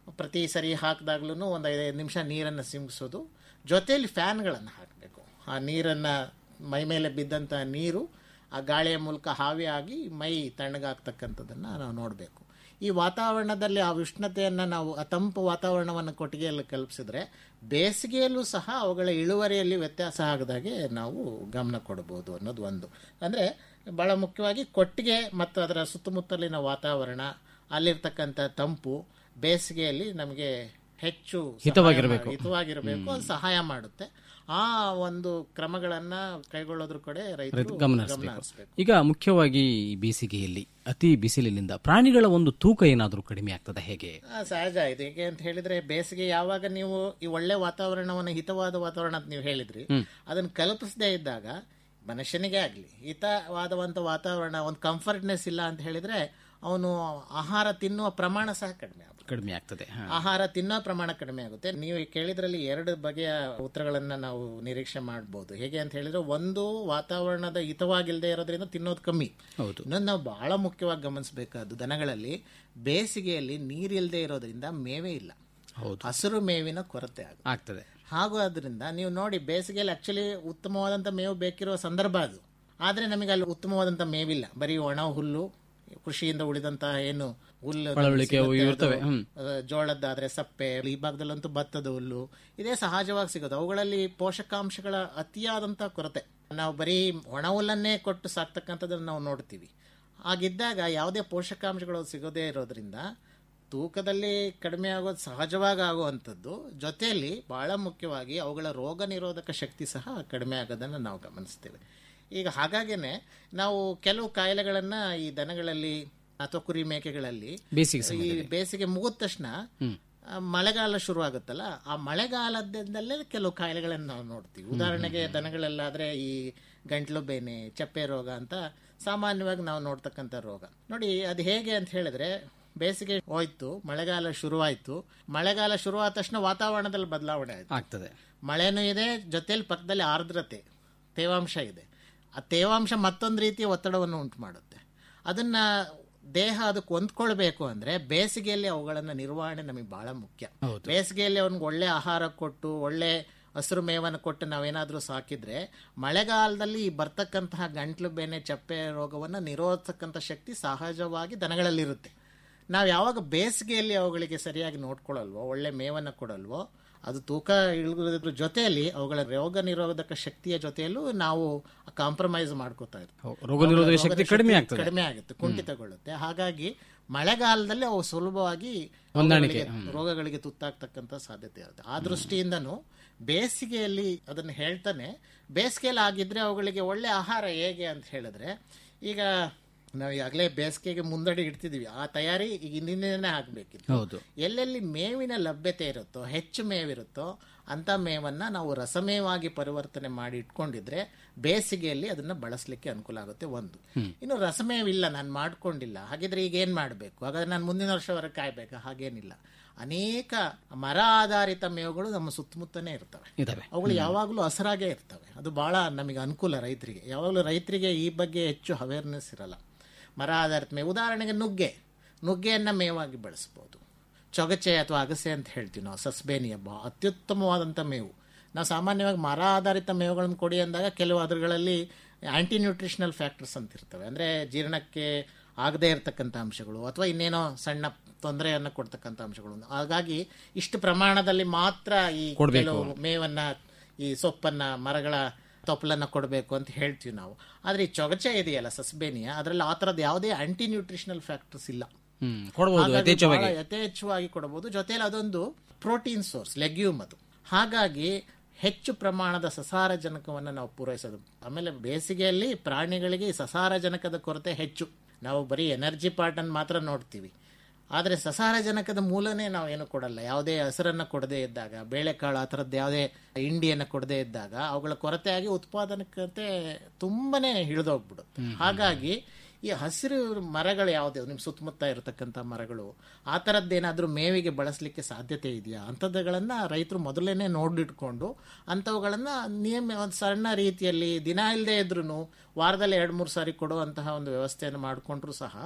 ಪ್ರತಿ ಸರಿ ಹಾಕಿದಾಗ್ಲೂ ಒಂದು ಐದೈದು ನಿಮಿಷ ನೀರನ್ನು ಸಿಂಗಿಸೋದು ಜೊತೆಯಲ್ಲಿ ಫ್ಯಾನ್ಗಳನ್ನು ಹಾಕಬೇಕು ಆ ನೀರನ್ನು ಮೈ ಮೇಲೆ ಬಿದ್ದಂಥ ನೀರು ಆ ಗಾಳಿಯ ಮೂಲಕ ಹಾವಿಯಾಗಿ ಮೈ ತಣ್ಣಗಾಗ್ತಕ್ಕಂಥದ್ದನ್ನು ನಾವು ನೋಡಬೇಕು ಈ ವಾತಾವರಣದಲ್ಲಿ ಆ ಉಷ್ಣತೆಯನ್ನು ನಾವು ಆ ತಂಪು ವಾತಾವರಣವನ್ನು ಕೊಟ್ಟಿಗೆಯಲ್ಲಿ ಕಲ್ಪಿಸಿದ್ರೆ ಬೇಸಿಗೆಯಲ್ಲೂ ಸಹ ಅವುಗಳ ಇಳುವರಿಯಲ್ಲಿ ವ್ಯತ್ಯಾಸ ಆಗದಾಗೆ ನಾವು ಗಮನ ಕೊಡ್ಬೋದು ಅನ್ನೋದು ಒಂದು ಅಂದರೆ ಭಾಳ ಮುಖ್ಯವಾಗಿ ಕೊಟ್ಟಿಗೆ ಮತ್ತು ಅದರ ಸುತ್ತಮುತ್ತಲಿನ ವಾತಾವರಣ ಅಲ್ಲಿರ್ತಕ್ಕಂಥ ತಂಪು ಬೇಸಿಗೆಯಲ್ಲಿ ನಮಗೆ ಹೆಚ್ಚು ಸಹಾಯ ಹಿತವಾಗಿರ್ಬೇಕು. ಮಾಡಿ- ಹಿತವಾಗಿರಬೇಕು ಅದು ಸಹಾಯ ಮಾಡುತ್ತೆ ಆ ಒಂದು ಕ್ರಮಗಳನ್ನ ಕೈಗೊಳ್ಳೋದ್ರ ಕಡೆ ರೈತರು ರೈತ ಗಮನ ಗಮನ ಹರಿಸ್ಬೇಕು ಹರಿಸಬೇಕು ಈಗ ಮುಖ್ಯವಾಗಿ ಈ ಬೇಸಿಗೆಯಲ್ಲಿ ಅತಿ ಬಿಸಿಲಿನಿಂದ ಪ್ರಾಣಿಗಳ ಒಂದು ತೂಕ ಏನಾದರೂ ಕಡಿಮೆ ಆಗ್ತದೆ ಹೇಗೆ ಆ, ಸಹಜ ಇದು ಹೇಗೆ ಅಂತ ಹೇಳಿದ್ರೆ ಬೇಸಿಗೆ ಯಾವಾಗ ನೀವು ಈ ಒಳ್ಳೆ ವಾತಾವರಣವನ್ನು ಹಿತವಾದ ವಾತಾವರಣ ಅಂತ ನೀವು ಹೇಳಿದ್ರಿ ಅದನ್ನ ಕಲ್ಪಿಸದೇ ಇದ್ದಾಗ ಮನುಷ್ಯನಿಗೆ ಆಗಲಿ ಹಿತವಾದವಂತ ವಾತಾವರಣ ಒಂದು ಕಂಫರ್ಟ್ನೆಸ್ ಇಲ್ಲ ಅಂತ ಹೇಳಿದ್ರೆ ಅವನು ಆಹಾರ ತಿನ್ನುವ ಪ್ರಮಾಣ ಸಹ ಕಡಿಮೆ ಆಗುತ್ತೆ ಕಡಿಮೆ ಆಗ್ತದೆ ಹಾ. ಆಹಾರ ತಿನ್ನೋ ಪ್ರಮಾಣ ಕಡಿಮೆ ಆಗುತ್ತೆ ನೀವು ಕೇಳಿದ್ರಲ್ಲಿ ಎರಡು ಬಗೆಯ ಉತ್ತರಗಳನ್ನ ನಾವು ನಿರೀಕ್ಷೆ ಮಾಡಬಹುದು ಹೇಗೆ ಅಂತ ಹೇಳಿದ್ರೆ ಒಂದು ವಾತಾವರಣದ ಹಿತವಾಗಿಲ್ಲದೆ ಇರೋದ್ರಿಂದ ತಿನ್ನೋದು ಕಮ್ಮಿ ಹೌದು ಇನ್ನೊಂದು ನಾವು ಬಹಳ ಮುಖ್ಯವಾಗಿ ಗಮನಿಸಬೇಕಾದ್ದು ದನಗಳಲ್ಲಿ ಬೇಸಿಗೆಯಲ್ಲಿ ನೀರಿಲ್ಲದೆ ಇರೋದ್ರಿಂದ ಮೇವೇ ಇಲ್ಲ ಹೌದು ಹಸಿರು ಮೇವಿನ ಕೊರತೆ ಆಗುತ್ತೆ ಆಗ್ತದೆ ಹಾಗೂ ಅದರಿಂದ ನೀವು ನೋಡಿ ಬೇಸಿಗೆಯಲ್ಲಿ ಆಕ್ಚುಲಿ ಉತ್ತಮವಾದಂಥ ಮೇವು ಬೇಕಿರುವ ಸಂದರ್ಭ ಅದು ಆದರೆ ನಮಗೆ ಅಲ್ಲಿ ಉತ್ತಮವಾದಂಥ ಮೇವಿಲ್ಲ ಬರೀ ಒಣ ಹುಲ್ಲು ಕೃಷಿಯಿಂದ ಉಳಿದಂತಹ ಏನು ಹುಲ್ಲು ನಮ್ಗೆ ಪಳವಳಿಕೆ ಅವು ಸಿಗುತ್ತೆ, ಇರ್ತವೆ, ಅದು, ಹ್ಮ್. ಅಹ್, ಜೋಳದ್ದಾದ್ರೆ ಸಪ್ಪೆ ಈ ಭಾಗದಲ್ಲಂತೂ ಭತ್ತದ ಹುಲ್ಲು ಇದೇ ಸಹಜವಾಗಿ ಸಿಗೋದು ಅವುಗಳಲ್ಲಿ ಪೋಷಕಾಂಶಗಳ ಅತಿಯಾದಂಥ ಕೊರತೆ ನಾವು ಬರೀ ಒಣ ಹುಲ್ಲನ್ನೇ ಕೊಟ್ಟು ಸಾಕ್ತಕ್ಕಂಥದ್ದನ್ನು ನಾವು ನೋಡ್ತೀವಿ ಹಾಗಿದ್ದಾಗ ಯಾವುದೇ ಪೋಷಕಾಂಶಗಳು ಸಿಗೋದೇ ಇರೋದ್ರಿಂದ ತೂಕದಲ್ಲಿ ಕಡಿಮೆ ಆಗೋದು ಸಹಜವಾಗಿ ಆಗುವಂಥದ್ದು ಜೊತೆಯಲ್ಲಿ ಬಹಳ ಮುಖ್ಯವಾಗಿ ಅವುಗಳ ರೋಗ ನಿರೋಧಕ ಶಕ್ತಿ ಸಹ ಕಡಿಮೆ ಆಗೋದನ್ನು ನಾವು ಗಮನಿಸ್ತೇವೆ ಈಗ ಹಾಗಾಗೇನೆ ನಾವು ಕೆಲವು ಕಾಯಿಲೆಗಳನ್ನು ಈ ದನಗಳಲ್ಲಿ ಅಥವಾ ಕುರಿ ಮೇಕೆಗಳಲ್ಲಿ ಬೇಸಿಗೆ ಈ ಬೇಸಿಗೆ ಮುಗಿದ ತಕ್ಷಣ ಆ, ಮಳೆಗಾಲ ಶುರು ಆಗುತ್ತಲ್ಲ ಆ ಮಳೆಗಾಲದಿಂದಲೇ ಕೆಲವು ಕಾಯಿಲೆಗಳನ್ನು ನಾವು ನೋಡ್ತೀವಿ ಉದಾಹರಣೆಗೆ ದನಗಳಲ್ಲಾದ್ರೆ ಈ ಗಂಟ್ಲು ಬೇನೆ ಚಪ್ಪೆ ರೋಗ ಅಂತ ಸಾಮಾನ್ಯವಾಗಿ ನಾವು ನೋಡ್ತಕ್ಕಂಥ ರೋಗ ನೋಡಿ ಅದು ಹೇಗೆ ಅಂತ ಹೇಳಿದ್ರೆ ಬೇಸಿಗೆ ಹೋಯ್ತು ಮಳೆಗಾಲ ಶುರುವಾಯ್ತು ಮಳೆಗಾಲ ಶುರುವಾದ ತಕ್ಷಣ ವಾತಾವರಣದಲ್ಲಿ ಬದಲಾವಣೆ ಆಯ್ತು ಆಗ್ತದೆ ಮಳೆನೂ ಇದೆ ಜೊತೆಲಿ ಪಕ್ಕದಲ್ಲಿ ಆರ್ದ್ರತೆ ತೇವಾಂಶ ಇದೆ ಆ ತೇವಾಂಶ ಮತ್ತೊಂದು ರೀತಿಯ ಒತ್ತಡವನ್ನು ಉಂಟು ಮಾಡುತ್ತೆ ಅದನ್ನ ದೇಹ ಅದಕ್ಕೆ ಹೊಂದ್ಕೊಳ್ಬೇಕು ಅಂದ್ರೆ ಬೇಸಿಗೆಯಲ್ಲಿ ಅವುಗಳನ್ನ ನಿರ್ವಹಣೆ ನಮಗೆ ಬಹಳ ಮುಖ್ಯ ಬೇಸಿಗೆಯಲ್ಲಿ ಅವ್ನಿಗೆ ಒಳ್ಳೆ ಆಹಾರ ಕೊಟ್ಟು ಒಳ್ಳೆ ಹಸಿರು ಮೇವನ್ನು ಕೊಟ್ಟು ನಾವೇನಾದರೂ ಸಾಕಿದ್ರೆ ಮಳೆಗಾಲದಲ್ಲಿ ಈ ಬರ್ತಕ್ಕಂತಹ ಗಂಟ್ಲು ಬೇನೆ ಚಪ್ಪೆ ರೋಗವನ್ನು ನಿರೋಧತಕ್ಕಂಥ ಶಕ್ತಿ ಸಹಜವಾಗಿ ದನಗಳಲ್ಲಿರುತ್ತೆ ನಾವು ಯಾವಾಗ ಬೇಸಿಗೆಯಲ್ಲಿ ಅವುಗಳಿಗೆ ಸರಿಯಾಗಿ ನೋಡ್ಕೊಳ್ಳಲ್ವೋ ಒಳ್ಳೆ ಮೇವನ್ನು ಕೊಡಲ್ವೋ ಅದು ತೂಕ ಇಳಿದ್ರ ಜೊತೆಯಲ್ಲಿ ಅವುಗಳ ರೋಗ ನಿರೋಧಕ ಶಕ್ತಿಯ ಜೊತೆಯಲ್ಲೂ ನಾವು ಕಾಂಪ್ರಮೈಸ್ ಮಾಡ್ಕೋತಾ ಇರ್ತೀವಿ ಹೌದು, ರೋಗ ನಿರೋಧಕ ಶಕ್ತಿ ಕಡಿಮೆ ಆಗ್ತದೆ. ಕಡಿಮೆ ಆಗುತ್ತೆ ಕುಂಠಿತಗೊಳ್ಳುತ್ತೆ ಹಾಗಾಗಿ ಮಳೆಗಾಲದಲ್ಲಿ ಅವು ಸುಲಭವಾಗಿ ಹೊಂದಾಣಿಕೆ, ಅವುಗಳಿಗೆ ರೋಗಗಳಿಗೆ ತುತ್ತಾಗ್ತಕ್ಕಂಥ ಸಾಧ್ಯತೆ ಇರುತ್ತೆ ಆ ದೃಷ್ಟಿಯಿಂದನೂ ಬೇಸಿಗೆಯಲ್ಲಿ ಅದನ್ನು ಹೇಳ್ತಾನೆ ಬೇಸಿಗೆಯಲ್ಲಿ ಆಗಿದ್ರೆ ಅವುಗಳಿಗೆ ಒಳ್ಳೆ ಆಹಾರ ಹೇಗೆ ಅಂತ ಹೇಳಿದ್ರೆ ಈಗ ನಾವು ಈಗಾಗಲೇ ಬೇಸಿಗೆಗೆ ಮುಂದಡಿ ಇಡ್ತಿದೀವಿ ಆ ತಯಾರಿ ಈಗ ಹಿಂದಿನೇ ಆಗಬೇಕಿತ್ತು ಹೌದು ಎಲ್ಲೆಲ್ಲಿ ಮೇವಿನ ಲಭ್ಯತೆ ಇರುತ್ತೋ ಹೆಚ್ಚು ಮೇವಿರುತ್ತೋ ಅಂಥ ಮೇವನ್ನು ನಾವು ರಸಮೇವಾಗಿ ಪರಿವರ್ತನೆ ಮಾಡಿ ಇಟ್ಕೊಂಡಿದ್ರೆ ಬೇಸಿಗೆಯಲ್ಲಿ ಅದನ್ನು ಬಳಸಲಿಕ್ಕೆ ಅನುಕೂಲ ಆಗುತ್ತೆ ಒಂದು ಇನ್ನು ರಸಮೇವಿಲ್ಲ ನಾನು ಮಾಡ್ಕೊಂಡಿಲ್ಲ ಹಾಗಿದ್ರೆ ಈಗ ಏನು ಮಾಡಬೇಕು ಹಾಗಾದ್ರೆ ನಾನು ಮುಂದಿನ ವರ್ಷವರೆಗೆ ಕಾಯ್ಬೇಕಾ ಹಾಗೇನಿಲ್ಲ ಅನೇಕ ಮರ ಆಧಾರಿತ ಮೇವುಗಳು ನಮ್ಮ ಸುತ್ತಮುತ್ತನೇ ಇರ್ತವೆ ಇದಾವೆ ಅವುಗಳು ಯಾವಾಗಲೂ ಹಸರಾಗೇ ಇರ್ತವೆ ಅದು ಬಹಳ ನಮಗೆ ಅನುಕೂಲ ರೈತರಿಗೆ ಯಾವಾಗಲೂ ರೈತರಿಗೆ ಈ ಬಗ್ಗೆ ಹೆಚ್ಚು ಅವೇರ್ನೆಸ್ ಇರಲ್ಲ ಮರ ಆಧಾರಿತ ಮೇವು ಉದಾಹರಣೆಗೆ ನುಗ್ಗೆ ನುಗ್ಗೆಯನ್ನು ಮೇವಾಗಿ ಬಳಸ್ಬೋದು ಚೊಗಚೆ ಅಥವಾ ಅಗಸೆ ಅಂತ ಹೇಳ್ತೀವಿ ನಾವು ಸಸ್ಬೇನಿಯ ಬಾ ಅತ್ಯುತ್ತಮವಾದಂಥ ಮೇವು ನಾವು ಸಾಮಾನ್ಯವಾಗಿ ಮರ ಆಧಾರಿತ ಮೇವುಗಳನ್ನು ಕೊಡಿ ಅಂದಾಗ ಕೆಲವು ಅದರಲ್ಲಿ ಆಂಟಿ ನ್ಯೂಟ್ರಿಷನಲ್ ಫ್ಯಾಕ್ಟರ್ಸ್ ಅಂತ ಇರ್ತವೆ ಅಂದರೆ ಜೀರ್ಣಕ್ಕೆ ಆಗದೇ ಇರತಕ್ಕಂಥ ಅಂಶಗಳು ಅಥವಾ ಇನ್ನೇನೋ ಸಣ್ಣ ತೊಂದರೆಯನ್ನು ಕೊಡ್ತಕ್ಕಂಥ ಅಂಶಗಳು ಹಾಗಾಗಿ ಇಷ್ಟು ಪ್ರಮಾಣದಲ್ಲಿ ಮಾತ್ರ ಈ ಕೆಲವು ಮೇವನ್ನ ಈ ಸೊಪ್ಪನ್ನ ಮರಗಳ ತೊಪ್ಪಲನ್ನ ಕೊಡಬೇಕು ಅಂತ ಹೇಳ್ತೀವಿ ನಾವು ಆದ್ರೆ ಈ ಚೊಗಚೆ ಇದೆಯಲ್ಲ ಸಸ್ಬೇನಿಯ ಅದರಲ್ಲಿ ಆ ಥರದ್ದು ಯಾವುದೇ ಆಂಟಿ ನ್ಯೂಟ್ರಿಷನಲ್ ಫ್ಯಾಕ್ಟರ್ಸ್ ಇಲ್ಲ ಹ್ಮ್ ಕೊಡಬಹುದು ಹಾಗಾಗಿ ಯಥೇಚ್ಛವಾಗಿ ಬಹಳ ಯಥೇಚ್ಛವಾಗಿ ಕೊಡಬಹುದು ಜೊತೆಲಿ ಅದೊಂದು ಪ್ರೋಟೀನ್ ಸೋರ್ಸ್ ಲೆಗ್ಯೂಮ್ ಅದು ಹಾಗಾಗಿ ಹೆಚ್ಚು ಪ್ರಮಾಣದ ಸಸಾರಜನಕವನ್ನು ನಾವು ಪೂರೈಸೋದು ಆಮೇಲೆ ಬೇಸಿಗೆಯಲ್ಲಿ ಪ್ರಾಣಿಗಳಿಗೆ ಈ ಸಸಾರಜನಕದ ಕೊರತೆ ಹೆಚ್ಚು ನಾವು ಬರೀ ಎನರ್ಜಿ ಪಾರ್ಟನ್ನು ಮಾತ್ರ ನೋಡ್ತೀವಿ ಆದರೆ ಸಸಾರಜನಕದ ಮೂಲನೇ ನಾವು ಏನು ಕೊಡಲ್ಲ ಯಾವುದೇ ಹಸಿರನ್ನು ಕೊಡದೇ ಇದ್ದಾಗ ಬೇಳೆಕಾಳು ಆ ಥರದ್ದು ಯಾವುದೇ ಇಂಡಿಯನ್ನು ಕೊಡದೇ ಇದ್ದಾಗ ಅವುಗಳ ಕೊರತೆಯಾಗಿ ಉತ್ಪಾದನಕತೆ ತುಂಬನೇ ಹಿಡಿದೋಗ್ಬಿಡುತ್ತೆ ಹಾಗಾಗಿ ಈ ಹಸಿರು ಮರಗಳು ಯಾವುದೇ ನಿಮ್ಮ ಸುತ್ತಮುತ್ತ ಇರತಕ್ಕಂಥ ಮರಗಳು ಆ ಥರದ್ದೇನಾದರೂ ಮೇವಿಗೆ ಬಳಸಲಿಕ್ಕೆ ಸಾಧ್ಯತೆ ಇದೆಯಾ ಅಂಥದ್ದುಗಳನ್ನು ರೈತರು ಮೊದಲೇ ನೋಡಿಟ್ಕೊಂಡು ಅಂಥವುಗಳನ್ನು ನಿಯಮ ಒಂದು ಸಣ್ಣ ರೀತಿಯಲ್ಲಿ ದಿನ ಇಲ್ಲದೆ ಇದ್ರೂ ವಾರದಲ್ಲಿ ಎರಡು ಮೂರು ಸಾರಿ ಕೊಡುವಂತಹ ಒಂದು ವ್ಯವಸ್ಥೆಯನ್ನು ಮಾಡಿಕೊಂಡ್ರೂ ಸಹ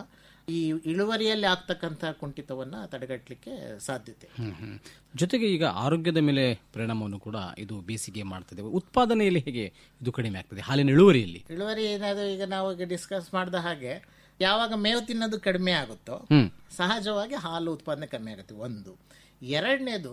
ಈ ಇಳುವರಿಯಲ್ಲಿ ಆಗ್ತಕ್ಕಂಥ ಕುಂಠಿತವನ್ನ ತಡೆಗಟ್ಟಲಿಕ್ಕೆ ಸಾಧ್ಯತೆ ಹ್ಮ್, ಹ್ಮ್. ಜೊತೆಗೆ ಈಗ ಆರೋಗ್ಯದ ಮೇಲೆ ಪರಿಣಾಮವನ್ನು ಕೂಡ ಇದು ಬೇಸಿಗೆ ಮಾಡ್ತದೆ ಉತ್ಪಾದನೆಯಲ್ಲಿ ಹೇಗೆ ಇದು ಕಡಿಮೆ ಆಗ್ತದೆ ಹಾಲಿನ ಇಳುವರಿಯಲ್ಲಿ ಇಳುವರಿ ಏನಾದ್ರು ಈಗ ನಾವು ಈಗ ಡಿಸ್ಕಸ್ ಮಾಡಿದ ಹಾಗೆ ಯಾವಾಗ ಮೇವು ತಿನ್ನೋದು ಕಡಿಮೆ ಆಗುತ್ತೋ ಹ್ಮ್. ಸಹಜವಾಗಿ ಹಾಲು ಉತ್ಪಾದನೆ ಕಮ್ಮಿ ಆಗುತ್ತೆ ಒಂದು ಎರಡನೇದು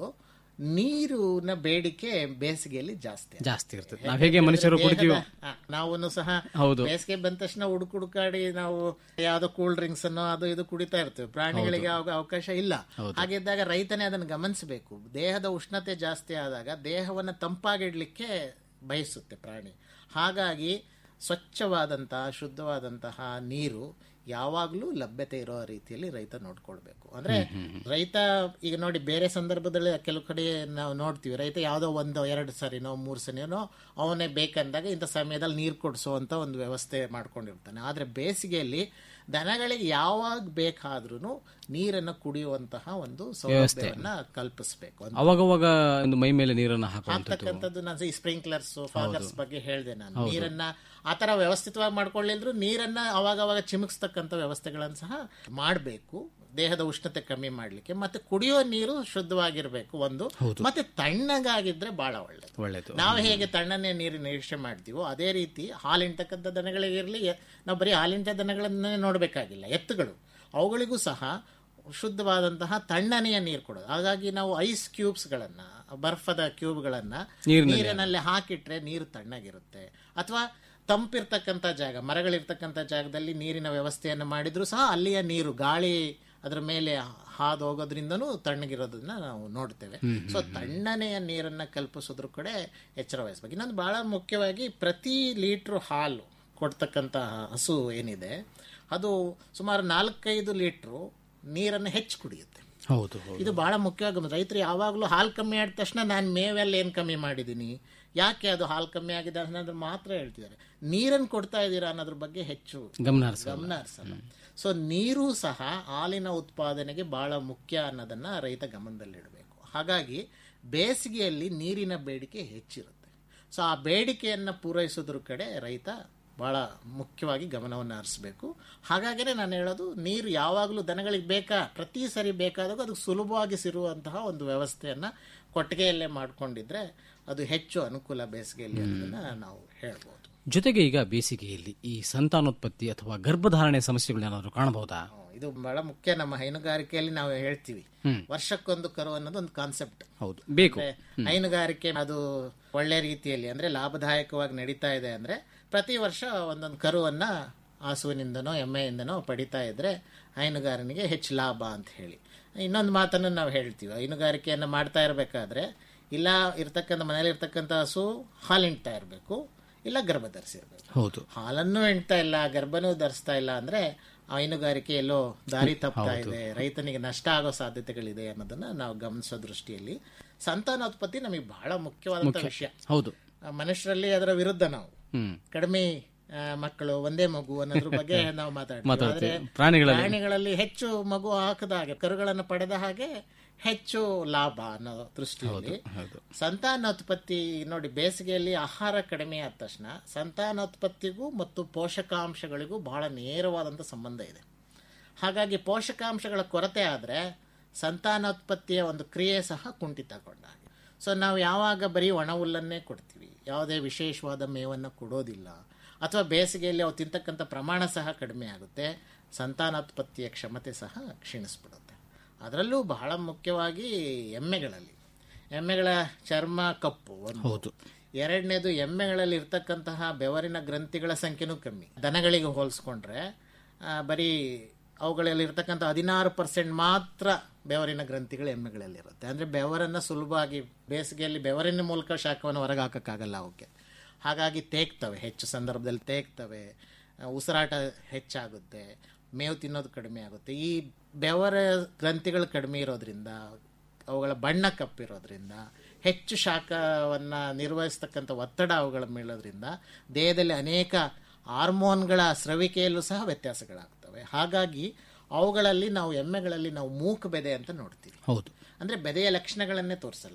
ನೀರಿನ ಬೇಡಿಕೆ ಬೇಸಿಗೆಯಲ್ಲಿ ಜಾಸ್ತಿ ಜಾಸ್ತಿ ಇರ್ತದೆ ನಾವ್ ಹೇಗೆ ಮನುಷ್ಯರು ಕುಡಿತೀವೋ ನಾವು ಸಹ ಹೌದು. ಬೇಸಿಗೆ ಬಂದ ತಕ್ಷಣ ಹುಡುಕ್ ಹುಡುಕಾಡಿ ನಾವು ಯಾವ್ದೋ ಕೂಲ್ ಡ್ರಿಂಕ್ಸ್ ಅನ್ನು ಅದು ಇದು ಕುಡಿತಾ ಇರ್ತೀವಿ ಪ್ರಾಣಿಗಳಿಗೆ ಆವಾಗ ಅವಕಾಶ ಇಲ್ಲ ಹಾಗಿದ್ದಾಗ ರೈತನೇ ಅದನ್ನು ಗಮನಿಸಬೇಕು ದೇಹದ ಉಷ್ಣತೆ ಜಾಸ್ತಿ ಆದಾಗ ದೇಹವನ್ನು ತಂಪಾಗಿಡ್ಲಿಕ್ಕೆ ಬಯಸುತ್ತೆ ಪ್ರಾಣಿ ಹಾಗಾಗಿ ಸ್ವಚ್ಛವಾದಂತಹ ಶುದ್ಧವಾದಂತಹ ನೀರು ಯಾವಾಗಲೂ ಲಭ್ಯತೆ ಇರೋ ರೀತಿಯಲ್ಲಿ ರೈತ ನೋಡ್ಕೊಳ್ಬೇಕು ಅಂದ್ರೆ ರೈತ ಈಗ ನೋಡಿ ಬೇರೆ ಸಂದರ್ಭದಲ್ಲಿ ಕೆಲವು ಕಡೆ ನಾವು ನೋಡ್ತೀವಿ ರೈತ ಯಾವುದೋ ಒಂದು ಎರಡು ಸರಿನೋ ಮೂರು ಸರಿನೋ ಅವನೇ ಬೇಕಂದಾಗ ಇಂಥ ಸಮಯದಲ್ಲಿ ನೀರು ಕೊಡಿಸುವಂತ ಒಂದು ವ್ಯವಸ್ಥೆ ಮಾಡ್ಕೊಂಡಿರ್ತಾನೆ ಆದ್ರೆ ಬೇಸಿಗೆಯಲ್ಲಿ ದನಗಳಿಗೆ ಯಾವಾಗ ಬೇಕಾದ್ರೂ ನೀರನ್ನು ಕುಡಿಯುವಂತಹ ಒಂದು ಸೌಲಭ್ಯವನ್ನ ಕಲ್ಪಿಸಬೇಕು ಅಂತ ಅವಾಗವಾಗ ಒಂದು ಮೈ ಮೇಲೆ ನೀರನ್ನು ಹಾಕುವಂಥದ್ದು ಆಗ್ತಕ್ಕಂಥದ್ದು ನಾನು ಈ ಸ್ಪ್ರಿಂಕ್ಲರ್ಸ್ ಫಾಗರ್ಸ್ ಬಗ್ಗೆ ಹೇಳಿದೆ ನಾನು ನೀರನ್ನ ಆತರ ವ್ಯವಸ್ಥಿತವಾಗಿ ಮಾಡ್ಕೊಳ್ಳಿದ್ರು ನೀರನ್ನ ಅವಾಗ ಅವಾಗ ಚಿಮುಕ್ಸ್ತಕ್ಕಂಥ ವ್ಯವಸ್ಥೆಗಳನ್ನು ಸಹ ಮಾಡಬೇಕು ದೇಹದ ಉಷ್ಣತೆ ಕಮ್ಮಿ ಮಾಡ್ಲಿಕ್ಕೆ ಮತ್ತೆ ಕುಡಿಯೋ ನೀರು ಶುದ್ಧವಾಗಿರ್ಬೇಕು ಒಂದು ಮತ್ತೆ ತಣ್ಣಗಾಗಿದ್ರೆ ಬಹಳ ಒಳ್ಳೇದು ಒಳ್ಳೇದು ನಾವು ಹೇಗೆ ತಣ್ಣನೆ ನೀರು ನಿರೀಕ್ಷೆ ಮಾಡ್ತೀವೋ ಅದೇ ರೀತಿ ಹಾಲಿಂತಕ್ಕಂಥ ದನಗಳಿಗಿರಲಿ ನಾವು ಬರೀ ಹಾಲಿಂತ ದನಗಳನ್ನೇ ನೋಡಬೇಕಾಗಿಲ್ಲ ಎತ್ತುಗಳು ಅವುಗಳಿಗೂ ಸಹ ಶುದ್ಧವಾದಂತಹ ತಣ್ಣನೆಯ ನೀರು ಕೊಡೋದು ಹಾಗಾಗಿ ನಾವು ಐಸ್ ಕ್ಯೂಬ್ಸ್ಗಳನ್ನ ಬರ್ಫದ ಕ್ಯೂಬ್ಗಳನ್ನ ನೀರಿನಲ್ಲಿ ನೀರಿನಲ್ಲಿ ಹಾಕಿಟ್ರೆ ನೀರು ತಣ್ಣಗಿರುತ್ತೆ ಅಥವಾ ತಂಪಿರ್ತಕ್ಕಂಥ ಜಾಗ ಮರಗಳಿರ್ತಕ್ಕಂಥ ಜಾಗದಲ್ಲಿ ನೀರಿನ ವ್ಯವಸ್ಥೆಯನ್ನು ಮಾಡಿದ್ರು ಸಹ ಅಲ್ಲಿಯ ನೀರು ಗಾಳಿ ಅದರ ಮೇಲೆ ಹಾದು ಹೋಗೋದ್ರಿಂದನೂ ತಣ್ಣಗಿರೋದನ್ನ ನಾವು ನೋಡ್ತೇವೆ ಸೊ ತಣ್ಣನೆಯ ನೀರನ್ನ ಕಲ್ಪಿಸೋದ್ರ ಕಡೆ ಎಚ್ಚರ ವಹಿಸ್ಬೇಕು ಇನ್ನೊಂದು ಬಹಳ ಮುಖ್ಯವಾಗಿ ಪ್ರತಿ ಲೀಟ್ರ್ ಹಾಲು ಕೊಡ್ತಕ್ಕಂಥ ಹಸು ಏನಿದೆ ಅದು ಸುಮಾರು ನಾಲ್ಕೈದು ಲೀಟ್ರು ನೀರನ್ನು ಹೆಚ್ಚು ಕುಡಿಯುತ್ತೆ ಹೌದು ಹೌದು ಇದು ಬಹಳ ಮುಖ್ಯವಾಗಿ ರೈತರು ಯಾವಾಗಲೂ ಹಾಲು ಕಮ್ಮಿ ಆದ ತಕ್ಷಣ ನಾನು ಮೇವೆಲ್ಲ ಏನು ಕಮ್ಮಿ ಮಾಡಿದ್ದೀನಿ ಯಾಕೆ ಅದು ಹಾಲು ಕಮ್ಮಿ ಆಗಿದೆ ಅನ್ನೋದ್ರ ಮಾತ್ರ ಹೇಳ್ತಿದ್ದಾರೆ ನೀರನ್ನು ಕೊಡ್ತಾ ಇದ್ದೀರಾ ಅನ್ನೋದ್ರ ಬಗ್ಗೆ ಹೆಚ್ಚು ಗಮನ ಹರಿಸಲ್ಲ. ಗಮನ ಹರಿಸಲ್ಲ ಸೊ ನೀರು ಸಹ ಹಾಲಿನ ಉತ್ಪಾದನೆಗೆ ಬಹಳ ಮುಖ್ಯ ಅನ್ನೋದನ್ನ ರೈತ ಗಮನದಲ್ಲಿಡಬೇಕು ಹಾಗಾಗಿ ಬೇಸಿಗೆಯಲ್ಲಿ ನೀರಿನ ಬೇಡಿಕೆ ಹೆಚ್ಚಿರುತ್ತೆ ಸೊ ಆ ಬೇಡಿಕೆಯನ್ನು ಪೂರೈಸೋದ್ರ ಕಡೆ ರೈತ ಬಹಳ ಮುಖ್ಯವಾಗಿ ಗಮನವನ್ನು ಹರಿಸಬೇಕು ಹಾಗಾಗಿನೇ ನಾನು ಹೇಳೋದು ನೀರು ಯಾವಾಗಲೂ ದನಗಳಿಗೆ ಬೇಕಾ ಪ್ರತಿ ಸರಿ ಬೇಕಾದಾಗ ಅದು ಸುಲಭವಾಗಿ ಸಿರುವಂತಹ ಒಂದು ವ್ಯವಸ್ಥೆಯನ್ನು ಕೊಟ್ಟಿಗೆಯಲ್ಲೇ ಮಾಡ್ಕೊಂಡಿದ್ರೆ ಅದು ಹೆಚ್ಚು ಅನುಕೂಲ ಬೇಸಿಗೆಯಲ್ಲಿ ಅನ್ನೋದನ್ನ ನಾವು ಹೇಳ್ಬೋದು ಜೊತೆಗೆ ಈಗ ಬೇಸಿಗೆಯಲ್ಲಿ ಈ ಸಂತಾನೋತ್ಪತ್ತಿ ಅಥವಾ ಗರ್ಭಧಾರಣೆ ಸಮಸ್ಯೆಗಳೇನಾದರೂ ಕಾಣಬಹುದಾ ಇದು ಬಹಳ ಮುಖ್ಯ ನಮ್ಮ ಹೈನುಗಾರಿಕೆಯಲ್ಲಿ ನಾವು ಹೇಳ್ತೀವಿ ವರ್ಷಕ್ಕೊಂದು ಕರು ಅನ್ನೋದು ಒಂದು ಕಾನ್ಸೆಪ್ಟ್ ಹೌದು ಬೇಕು ಹೈನುಗಾರಿಕೆ ಅದು ಒಳ್ಳೆ ರೀತಿಯಲ್ಲಿ ಅಂದ್ರೆ ಲಾಭದಾಯಕವಾಗಿ ನಡೀತಾ ಇದೆ ಅಂದ್ರೆ ಪ್ರತಿ ವರ್ಷ ಒಂದೊಂದು ಕರುವನ್ನ ಹಸುವಿನಿಂದನೋ ಎಮ್ಮೆಯಿಂದನೋ ಪಡಿತಾ ಇದ್ರೆ ಹೈನುಗಾರನಿಗೆ ಹೆಚ್ಚು ಲಾಭ ಅಂತ ಹೇಳಿ ಇನ್ನೊಂದು ಮಾತನ್ನು ನಾವು ಹೇಳ್ತೀವಿ ಹೈನುಗಾರಿಕೆಯನ್ನು ಮಾಡ್ತಾ ಇರಬೇಕಾದ್ರೆ ಇಲ್ಲ ಇರ್ತಕ್ಕಂಥ ಮನೇಲಿ ಇರ್ತಕ್ಕಂಥ ಹಸು ಹಾಲು ಹಿಂಡ್ತಾ ಇರಬೇಕು ಇಲ್ಲ ಗರ್ಭ ಧರಿಸಿರ್ಬೇಕು ಹೌದು ಹಾಲನ್ನು ಹೆಣ್ತಾ ಇಲ್ಲ ಗರ್ಭನೂ ಧರಿಸ್ತಾ ಇಲ್ಲ ಅಂದ್ರೆ ಹೈನುಗಾರಿಕೆ ಎಲ್ಲೋ ದಾರಿ ತಪ್ತಾ ಇದೆ ರೈತನಿಗೆ ನಷ್ಟ ಆಗೋ ಸಾಧ್ಯತೆಗಳಿದೆ ಅನ್ನೋದನ್ನ ನಾವು ಗಮನಿಸೋ ದೃಷ್ಟಿಯಲ್ಲಿ ಸಂತಾನೋತ್ಪತ್ತಿ ನಮಗೆ ಬಹಳ ಮುಖ್ಯವಾದಂತ ವಿಷಯ ಹೌದು ಆ, ಮನುಷ್ಯರಲ್ಲಿ ಅದರ ವಿರುದ್ಧ ನಾವು ಹ್ಮ್ ಕಡಿಮೆ ಆ, ಮಕ್ಕಳು ಒಂದೇ ಮಗು ಅನ್ನೋದ್ರ ಬಗ್ಗೆ ನಾವು ಮಾತಾಡ್ತೀವಿ ಮಾತಾಡ್ತೀವಿ. ಆದ್ರೆ ಪ್ರಾಣಿಗಳಲ್ಲಿ- ಪ್ರಾಣಿಗಳಲ್ಲಿ ಹೆಚ್ಚು ಮಗು ಹಾಕದ ಹಾಗೆ ಕರುಗಳನ್ನು ಪಡೆದ ಹಾಗೆ ಹೆಚ್ಚು ಲಾಭ ಅನ್ನೋ ದೃಷ್ಟಿಯಲ್ಲಿ ಹೌದು ಸಂತಾನೋತ್ಪತ್ತಿ ನೋಡಿ ಬೇಸಿಗೆಯಲ್ಲಿ ಆಹಾರ ಕಡಿಮೆ ಆದ ತಕ್ಷಣ ಸಂತಾನೋತ್ಪತ್ತಿಗೂ ಮತ್ತು ಪೋಷಕಾಂಶಗಳಿಗೂ ಬಹಳ ನೇರವಾದಂಥ ಸಂಬಂಧ ಇದೆ ಹಾಗಾಗಿ ಪೋಷಕಾಂಶಗಳ ಕೊರತೆ ಆದರೆ ಸಂತಾನೋತ್ಪತ್ತಿಯ ಒಂದು ಕ್ರಿಯೆ ಸಹ ಕುಂಠಿತಗೊಂಡ ಹಾಗೆ ಸೊ ನಾವು ಯಾವಾಗ ಬರೀ ಒಣ ಹುಲ್ಲನ್ನೇ ಕೊಡ್ತೀವಿ ಯಾವುದೇ ವಿಶೇಷವಾದ ಮೇವನ್ನು ಕೊಡೋದಿಲ್ಲ ಅಥವಾ ಬೇಸಿಗೆಯಲ್ಲಿ ಅವು ತಿಂತಕ್ಕಂಥ ಪ್ರಮಾಣ ಸಹ ಕಡಿಮೆ ಆಗುತ್ತೆ ಸಂತಾನೋತ್ಪತ್ತಿಯ ಕ್ಷಮತೆ ಸಹ ಕ್ಷೀಣಿಸ್ಬಿಡುತ್ತೆ ಅದರಲ್ಲೂ ಬಹಳ ಮುಖ್ಯವಾಗಿ ಎಮ್ಮೆಗಳಲ್ಲಿ ಎಮ್ಮೆಗಳ ಚರ್ಮ ಕಪ್ಪು ಒಂದು ಹೌದು ಎರಡನೇದು ಎಮ್ಮೆಗಳಲ್ಲಿ ಇರ್ತಕ್ಕಂತಹ ಬೆವರಿನ ಗ್ರಂಥಿಗಳ ಸಂಖ್ಯೆನೂ ಕಮ್ಮಿ ದನಗಳಿಗೆ ಹೋಲಿಸ್ಕೊಂಡ್ರೆ ಆ, ಬರೀ ಅವುಗಳಲ್ಲಿ ಇರ್ತಕ್ಕಂಥ ಹದಿನಾರು ಪರ್ಸೆಂಟ್ ಮಾತ್ರ ಬೆವರಿನ ಗ್ರಂಥಿಗಳು ಎಮ್ಮೆಗಳಲ್ಲಿ ಇರುತ್ತೆ ಅಂದರೆ ಬೆವರನ್ನು ಸುಲಭವಾಗಿ ಬೇಸಿಗೆಯಲ್ಲಿ ಬೆವರಿನ ಮೂಲಕ ಶಾಖವನ್ನು ಹೊರಗೆ ಹಾಕೋಕ್ಕಾಗಲ್ಲ ಅವಕ್ಕೆ ಹಾಗಾಗಿ ತೇಗ್ತವೆ ಹೆಚ್ಚು ಸಂದರ್ಭದಲ್ಲಿ ತೇಗ್ತವೆ ಆ, ಉಸಿರಾಟ ಹೆಚ್ಚಾಗುತ್ತೆ ಮೇವು ತಿನ್ನೋದು ಕಡಿಮೆ ಆಗುತ್ತೆ ಈ ಬೆವರ ಗ್ರಂಥಿಗಳು ಕಡಿಮೆ ಇರೋದ್ರಿಂದ ಅವುಗಳ ಬಣ್ಣ ಕಪ್ಪಿರೋದ್ರಿಂದ ಹೆಚ್ಚು ಶಾಖವನ್ನು ನಿರ್ವಹಿಸ್ತಕ್ಕಂಥ ಒತ್ತಡ ಅವುಗಳ ಮೇಳೋದ್ರಿಂದ ದೇಹದಲ್ಲಿ ಅನೇಕ ಹಾರ್ಮೋನ್ಗಳ ಸ್ರವಿಕೆಯಲ್ಲೂ ಸಹ ವ್ಯತ್ಯಾಸಗಳಾಗ್ತವೆ ಹಾಗಾಗಿ ಅವುಗಳಲ್ಲಿ ನಾವು ಎಮ್ಮೆಗಳಲ್ಲಿ ನಾವು ಮೂಕು ಬೆದೆ ಅಂತ ನೋಡ್ತೀವಿ ಹೌದು ಅಂದರೆ ಬೆದೆಯ ಲಕ್ಷಣಗಳನ್ನೇ ತೋರಿಸಲ್ಲ ಅವು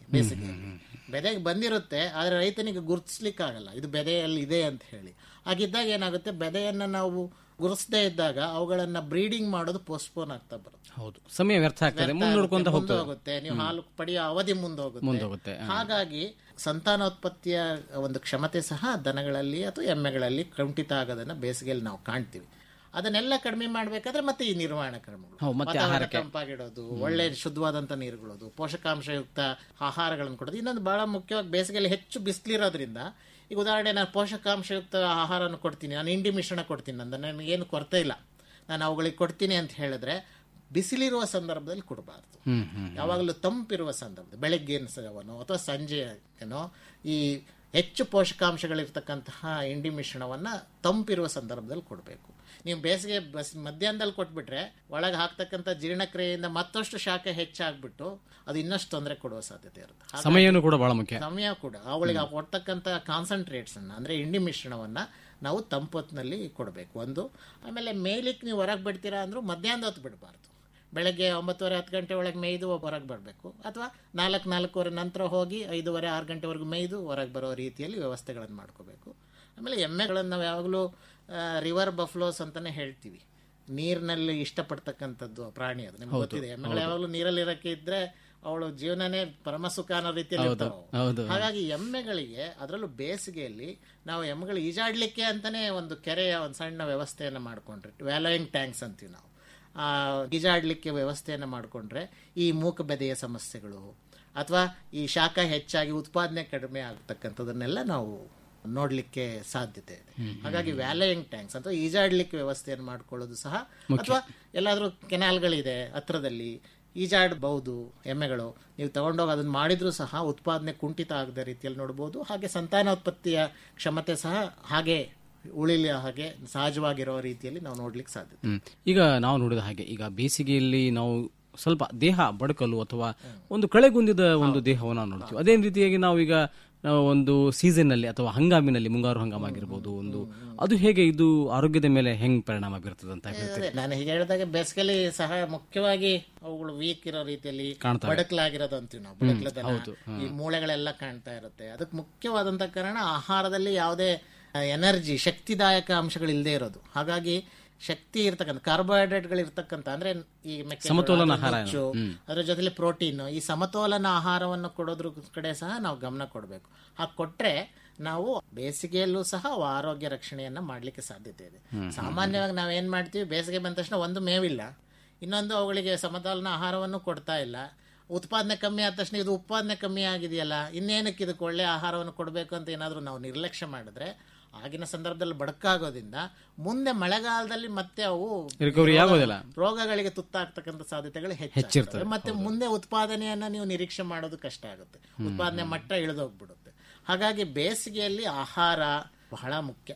ಬೇಸಿಗೆಯಲ್ಲಿ ಬೆದೆಗೆ ಬಂದಿರುತ್ತೆ ಆದರೆ ರೈತನಿಗೆ ಗುರುತಿಸ್ಲಿಕ್ಕಾಗಲ್ಲ ಇದು ಬೆದೆಯಲ್ಲಿ ಇದೆ ಅಂತ ಹೇಳಿ ಹಾಗಿದ್ದಾಗ ಏನಾಗುತ್ತೆ ಬೆದೆಯನ್ನು ನಾವು ಗುರುತಿಸದೇ ಇದ್ದಾಗ ಅವುಗಳನ್ನ ಬ್ರೀಡಿಂಗ್ ಮಾಡೋದು ಪೋಸ್ಟ್ಪೋನ್ ಆಗ್ತಾ ಬರುತ್ತೆ ಹೌದು ಸಮಯ ವ್ಯರ್ಥ ಆಗ್ತದೆ ವ್ಯರ್ಥ ಮುಂದೂಡ್ಕೊಂತ ಆಗುತ್ತೆ, ಮುಂದೆ ಹೋಗ್ತದೆ ಹೋಗುತ್ತೆ ನೀವು ಹಾಲು ಪಡೆಯೋ ಅವಧಿ ಮುಂದೋಗುತ್ತೆ ಮುಂದೋಗುತ್ತೆ, ಹಾ. ಹಾಗಾಗಿ ಸಂತಾನೋತ್ಪತ್ತಿಯ ಒಂದು ಕ್ಷಮತೆ ಸಹ ದನಗಳಲ್ಲಿ ಅಥವಾ ಎಮ್ಮೆಗಳಲ್ಲಿ ಕುಂಠಿತ ಆಗೋದನ್ನ ಬೇಸಿಗೆಯಲ್ಲಿ ನಾವು ಕಾಣ್ತೀವಿ ಅದನ್ನೆಲ್ಲ ಕಡಿಮೆ ಮಾಡಬೇಕಾದ್ರೆ ಮತ್ತೆ ಈ ನಿರ್ವಹಣಾ ಕ್ರಮಗಳು ಹೌದು, ಮತ್ತೆ ವಾತಾವರಣ ಆಹಾರಕ್ಕೆ. ತಂಪಾಗಿಡೋದು ಒಳ್ಳೆ ಶುದ್ಧವಾದಂತ ನೀರುಗಳೋದು ಪೋಷಕಾಂಶಯುಕ್ತ ಆಹಾರಗಳನ್ನು ಕೊಡೋದು ಇನ್ನೊಂದು ಬಹಳ ಮುಖ್ಯವಾಗಿ ಬೇಸಿಗೆಯಲ್ಲಿ ಹೆಚ್ಚು ಬಿಸಿಲಿರೋದ್ರಿಂದ ಈಗ ಉದಾಹರಣೆ ನಾನು ಪೋಷಕಾಂಶಯುಕ್ತ ಆಹಾರವನ್ನು ಕೊಡ್ತೀನಿ ನಾನು ಇಂಡಿ ಮಿಶ್ರಣ ಕೊಡ್ತೀನಿ ನಂದು ನನಗೇನು ಕೊರತೆ ಇಲ್ಲ ನಾನು ಅವುಗಳಿಗೆ ಕೊಡ್ತೀನಿ ಅಂತ ಹೇಳಿದ್ರೆ ಬಿಸಿಲಿರುವ ಸಂದರ್ಭದಲ್ಲಿ ಕೊಡಬಾರ್ದು ಹ್ಮ್ ಹ್ಮ್ ಯಾವಾಗಲೂ ತಂಪಿರುವ ಸಂದರ್ಭ ಬೆಳಗ್ಗಿನ ಸವನೋ ಅಥವಾ ಸಂಜೆನೋ ಈ ಹೆಚ್ಚು ಪೋಷಕಾಂಶಗಳಿರ್ತಕ್ಕಂತಹ ಇಂಡಿ ಮಿಶ್ರಣವನ್ನು ತಂಪಿರುವ ಸಂದರ್ಭದಲ್ಲಿ ಕೊಡಬೇಕು ನೀವು ಬೇಸಿಗೆ ಬಸ್ ಮಧ್ಯಾಹ್ನದಲ್ಲಿ ಕೊಟ್ಬಿಟ್ರೆ ಒಳಗೆ ಹಾಕ್ತಕ್ಕಂಥ ಜೀರ್ಣಕ್ರಿಯೆಯಿಂದ ಮತ್ತಷ್ಟು ಶಾಖ ಹೆಚ್ಚಾಗ್ಬಿಟ್ಟು ಅದು ಇನ್ನಷ್ಟು ತೊಂದರೆ ಕೊಡುವ ಸಾಧ್ಯತೆ ಇರುತ್ತೆ ಹಾಗಾಗಿ ಸಮಯನೂ ಕೂಡ ಬಹಳ ಮುಖ್ಯ ಸಮಯ ಕೂಡ ಅವಳಿಗೆ ಕೊಡ್ತಕ್ಕಂಥ ಕಾನ್ಸಂಟ್ರೇಟ್ಸ್ ಅನ್ನ ಅಂದ್ರೆ ಇಂಡಿ ಮಿಶ್ರಣವನ್ನ ನಾವು ತಂಪೊತ್ತಿನಲ್ಲಿ ಕೊಡಬೇಕು ಒಂದು ಆಮೇಲೆ ಮೇಯ್ಲಿಕ್ಕೆ ನೀವು ಹೊರಗೆ ಬಿಡ್ತೀರಾ ಅಂದ್ರೂ ಮಧ್ಯಾಹ್ನದ ಹೊತ್ತು ಬಿಡಬಾರ್ದು ಬೆಳಗ್ಗೆ ಒಂಬತ್ತುವರೆ ಹತ್ತು ಗಂಟೆ ಒಳಗೆ ಮೇಯ್ದು ಹೊರಗೆ ಬರಬೇಕು ಅಥವಾ ನಾಲ್ಕು ನಾಲ್ಕೂವರೆ ನಂತರ ಹೋಗಿ ಐದೂವರೆ ಆರು ಗಂಟೆವರೆಗೂ ಮೇಯ್ದು ಹೊರಗೆ ಬರೋ ರೀತಿಯಲ್ಲಿ ವ್ಯವಸ್ಥೆಗಳನ್ನು ಮಾಡ್ಕೋಬೇಕು ಆಮೇಲೆ ಎಮ್ಮೆಗಳನ್ನು ನಾವು ಯಾವಾಗಲೂ ರಿವರ್ ಬಫ್ಲೋಸ್ ಅಂತಾನೆ ಹೇಳ್ತೀವಿ ನೀರಿನಲ್ಲಿ ಇಷ್ಟಪಡ್ತಕ್ಕಂಥದ್ದು ಪ್ರಾಣಿ ಅದು ನಿಮ್ಗೆ ಗೊತ್ತಿದೆ ಎಮ್ಮೆಗಳು ಯಾವಾಗಲೂ ನೀರಲ್ಲಿ ಇರಕ್ಕೆ ಇದ್ರೆ ಅವಳು ಜೀವನನೇ ಪರಮ ಸುಖ ಅನ್ನೋ ರೀತಿಯಲ್ಲಿ ಹೌದು, ಇರ್ತಾವೆ ಅವು. ಹೌದು. ಹಾಗಾಗಿ ಎಮ್ಮೆಗಳಿಗೆ ಅದರಲ್ಲೂ ಬೇಸಿಗೆಯಲ್ಲಿ ನಾವು ಎಮ್ಮೆಗಳು ಈಜಾಡ್ಲಿಕ್ಕೆ ಅಂತಾನೆ ಒಂದು ಕೆರೆಯ ಒಂದು ಸಣ್ಣ ವ್ಯವಸ್ಥೆಯನ್ನು ಮಾಡ್ಕೊಂಡ್ರೆ ವ್ಯಾಲೋಯಿಂಗ್ ಟ್ಯಾಂಕ್ಸ್ ಅಂತೀವಿ ನಾವು ಆ ಈಜಾಡ್ಲಿಕ್ಕೆ ವ್ಯವಸ್ಥೆಯನ್ನು ಮಾಡಿಕೊಂಡ್ರೆ ಈ ಮೂಕ ಬೆದೆಯ ಸಮಸ್ಯೆಗಳು ಅಥವಾ ಈ ಶಾಖ ಹೆಚ್ಚಾಗಿ ಉತ್ಪಾದನೆ ಕಡಿಮೆ ಆಗ್ತಕ್ಕಂಥದನ್ನೆಲ್ಲ ನಾವು ನೋಡ್ಲಿಕ್ಕೆ ಸಾಧ್ಯತೆ ಇದೆ ಹಾಗಾಗಿ ವ್ಯಾಲೋಯಿಂಗ್ ಟ್ಯಾಂಕ್ಸ್ ಅಥವಾ ಈಜಾಡ್ಲಿಕ್ಕೆ ವ್ಯವಸ್ಥೆಯನ್ನು ಮಾಡ್ಕೊಳ್ಳೋದು ಸಹ ಅಥವಾ ಎಲ್ಲಾದ್ರೂ ಕೆನಾಲ್ಗಳಿದೆ ಹತ್ರದಲ್ಲಿ ಈಜಾಡಬಹುದು ಎಮ್ಮೆಗಳು ನೀವು ತಗೊಂಡೋಗಿ ಅದನ್ನ ಮಾಡಿದ್ರೂ ಸಹ ಉತ್ಪಾದನೆ ಕುಂಠಿತ ಆಗದ ರೀತಿಯಲ್ಲಿ ನೋಡ್ಬೋದು ಹಾಗೆ ಸಂತಾನೋತ್ಪತ್ತಿಯ ಕ್ಷಮತೆ ಸಹ ಹಾಗೆ ಉಳಿಲಿ ಹಾಗೆ ಸಹಜವಾಗಿರೋ ರೀತಿಯಲ್ಲಿ ನಾವು ನೋಡ್ಲಿಕ್ಕೆ ಸಾಧ್ಯತೆ ಹ್ಮ್. ಈಗ ನಾವು ನೋಡಿದ ಹಾಗೆ ಈಗ ಬೇಸಿಗೆಯಲ್ಲಿ ನಾವು ಸ್ವಲ್ಪ ದೇಹ ಬಡಕಲು ಅಥವಾ ಒಂದು ಕಳೆಗುಂದಿದ ಒಂದು ದೇಹವನ್ನು ನಾವು ನೋಡ್ತೀವಿ ಅದೇ ರೀತಿಯಾಗಿ ನಾವು ಈಗ ನಾವು ಒಂದು ಸೀಸನ್ ನಲ್ಲಿ ಅಥವಾ ಹಂಗಾಮಿನಲ್ಲಿ ಮುಂಗಾರು ಹಂಗಾಮ ಆಗಿರ್ಬೋದು ಒಂದು ಅದು ಹೇಗೆ ಇದು ಆರೋಗ್ಯದ ಮೇಲೆ ಹೆಂಗ್ ಪರಿಣಾಮ ಬೀರ್ತದೆ ಅಂತ ಹೇಳ್ತೀವಿ ಅದೇ, ನಾನು ಹೀಗೆ ಹೇಳಿದಾಗ ಬೇಸಿಗೆಲಿ ಸಹ ಮುಖ್ಯವಾಗಿ ಅವುಗಳು ವೀಕ್ ಇರೋ ರೀತಿಯಲ್ಲಿ ಕಾಣ್ತವೆ. ಬಡಕಲಾಗಿರೋದು ಅಂತೀವಿ ನಾವು ಬಡಕಲದನ ಈ ಮೂಳೆಗಳೆಲ್ಲ ಕಾಣ್ತಾ ಇರುತ್ತೆ ಅದಕ್ಕೆ ಮುಖ್ಯವಾದಂತ ಕಾರಣ ಆಹಾರದಲ್ಲಿ ಯಾವುದೇ ಎನರ್ಜಿ ಶಕ್ತಿದಾಯಕ ಅಂಶಗಳು ಇಲ್ಲದೆ ಇರೋದು ಹಾಗಾಗಿ ಶಕ್ತಿ ಇರ್ತಕ್ಕಂಥ ಕಾರ್ಬೋಹೈಡ್ರೇಟ್ಗಳು ಇರ್ತಕ್ಕಂಥ ಅಂದ್ರೆ ಈ ಮೆಕ್ಕೆಜೋಳ, ಸಮತೋಲನ ಆಹಾರ ನುಚ್ಚು, ಅದ್ರ ಜೊತೆಲಿ ಪ್ರೋಟೀನ್ ಈ ಸಮತೋಲನ ಆಹಾರವನ್ನು ಕೊಡೋದ್ರ ಕಡೆ ಸಹ ನಾವು ಗಮನ ಕೊಡಬೇಕು ಹಾಗೆ ಕೊಟ್ರೆ ನಾವು ಬೇಸಿಗೆಯಲ್ಲೂ ಸಹ ಅವು ಆರೋಗ್ಯ ರಕ್ಷಣೆಯನ್ನ ಮಾಡ್ಲಿಕ್ಕೆ ಸಾಧ್ಯತೆ ಇದೆ ಸಾಮಾನ್ಯವಾಗಿ ನಾವು ಏನ್ ಮಾಡ್ತೀವಿ ಬೇಸಿಗೆ ಬಂದ ತಕ್ಷಣ ಒಂದು ಮೇವಿಲ್ಲ ಇನ್ನೊಂದು ಅವುಗಳಿಗೆ ಸಮತೋಲನ ಆಹಾರವನ್ನು ಕೊಡ್ತಾ ಇಲ್ಲ ಉತ್ಪಾದನೆ ಕಮ್ಮಿ ಆದ ತಕ್ಷಣ ಇದು ಉತ್ಪಾದನೆ ಕಮ್ಮಿ ಆಗಿದೆಯಲ್ಲ ಇನ್ನೇನಕ್ಕೆ ಇದಕ್ಕೆ ಒಳ್ಳೆ ಆಹಾರವನ್ನು ಕೊಡಬೇಕು ಅಂತ ಏನಾದರೂ ನಾವು ನಿರ್ಲಕ್ಷ್ಯ ಮಾಡಿದ್ರೆ ಆಗಿನ ಸಂದರ್ಭದಲ್ಲಿ ಬಡಕಾಗೋದ್ರಿಂದ ಮುಂದೆ ಮಳೆಗಾಲದಲ್ಲಿ ಮತ್ತೆ ಅವು Recovery ರೋಗ- ಆಗೋದಿಲ್ಲ. ರೋಗಗಳಿಗೆ ತುತ್ತಾಗ್ತಕ್ಕಂಥ ಸಾಧ್ಯತೆಗಳು ಹೆಚ್ಚಿರ್ತವೆ ಮತ್ತೆ ಮುಂದೆ ಉತ್ಪಾದನೆಯನ್ನ ನೀವು ನಿರೀಕ್ಷೆ ಮಾಡೋದು ಕಷ್ಟ ಆಗುತ್ತೆ ಉತ್ಪಾದನೆ ಮಟ್ಟ ಇಳಿದೋಗ್ಬಿಡುತ್ತೆ ಹಾಗಾಗಿ ಬೇಸಿಗೆಯಲ್ಲಿ ಆಹಾರ ಬಹಳ ಮುಖ್ಯ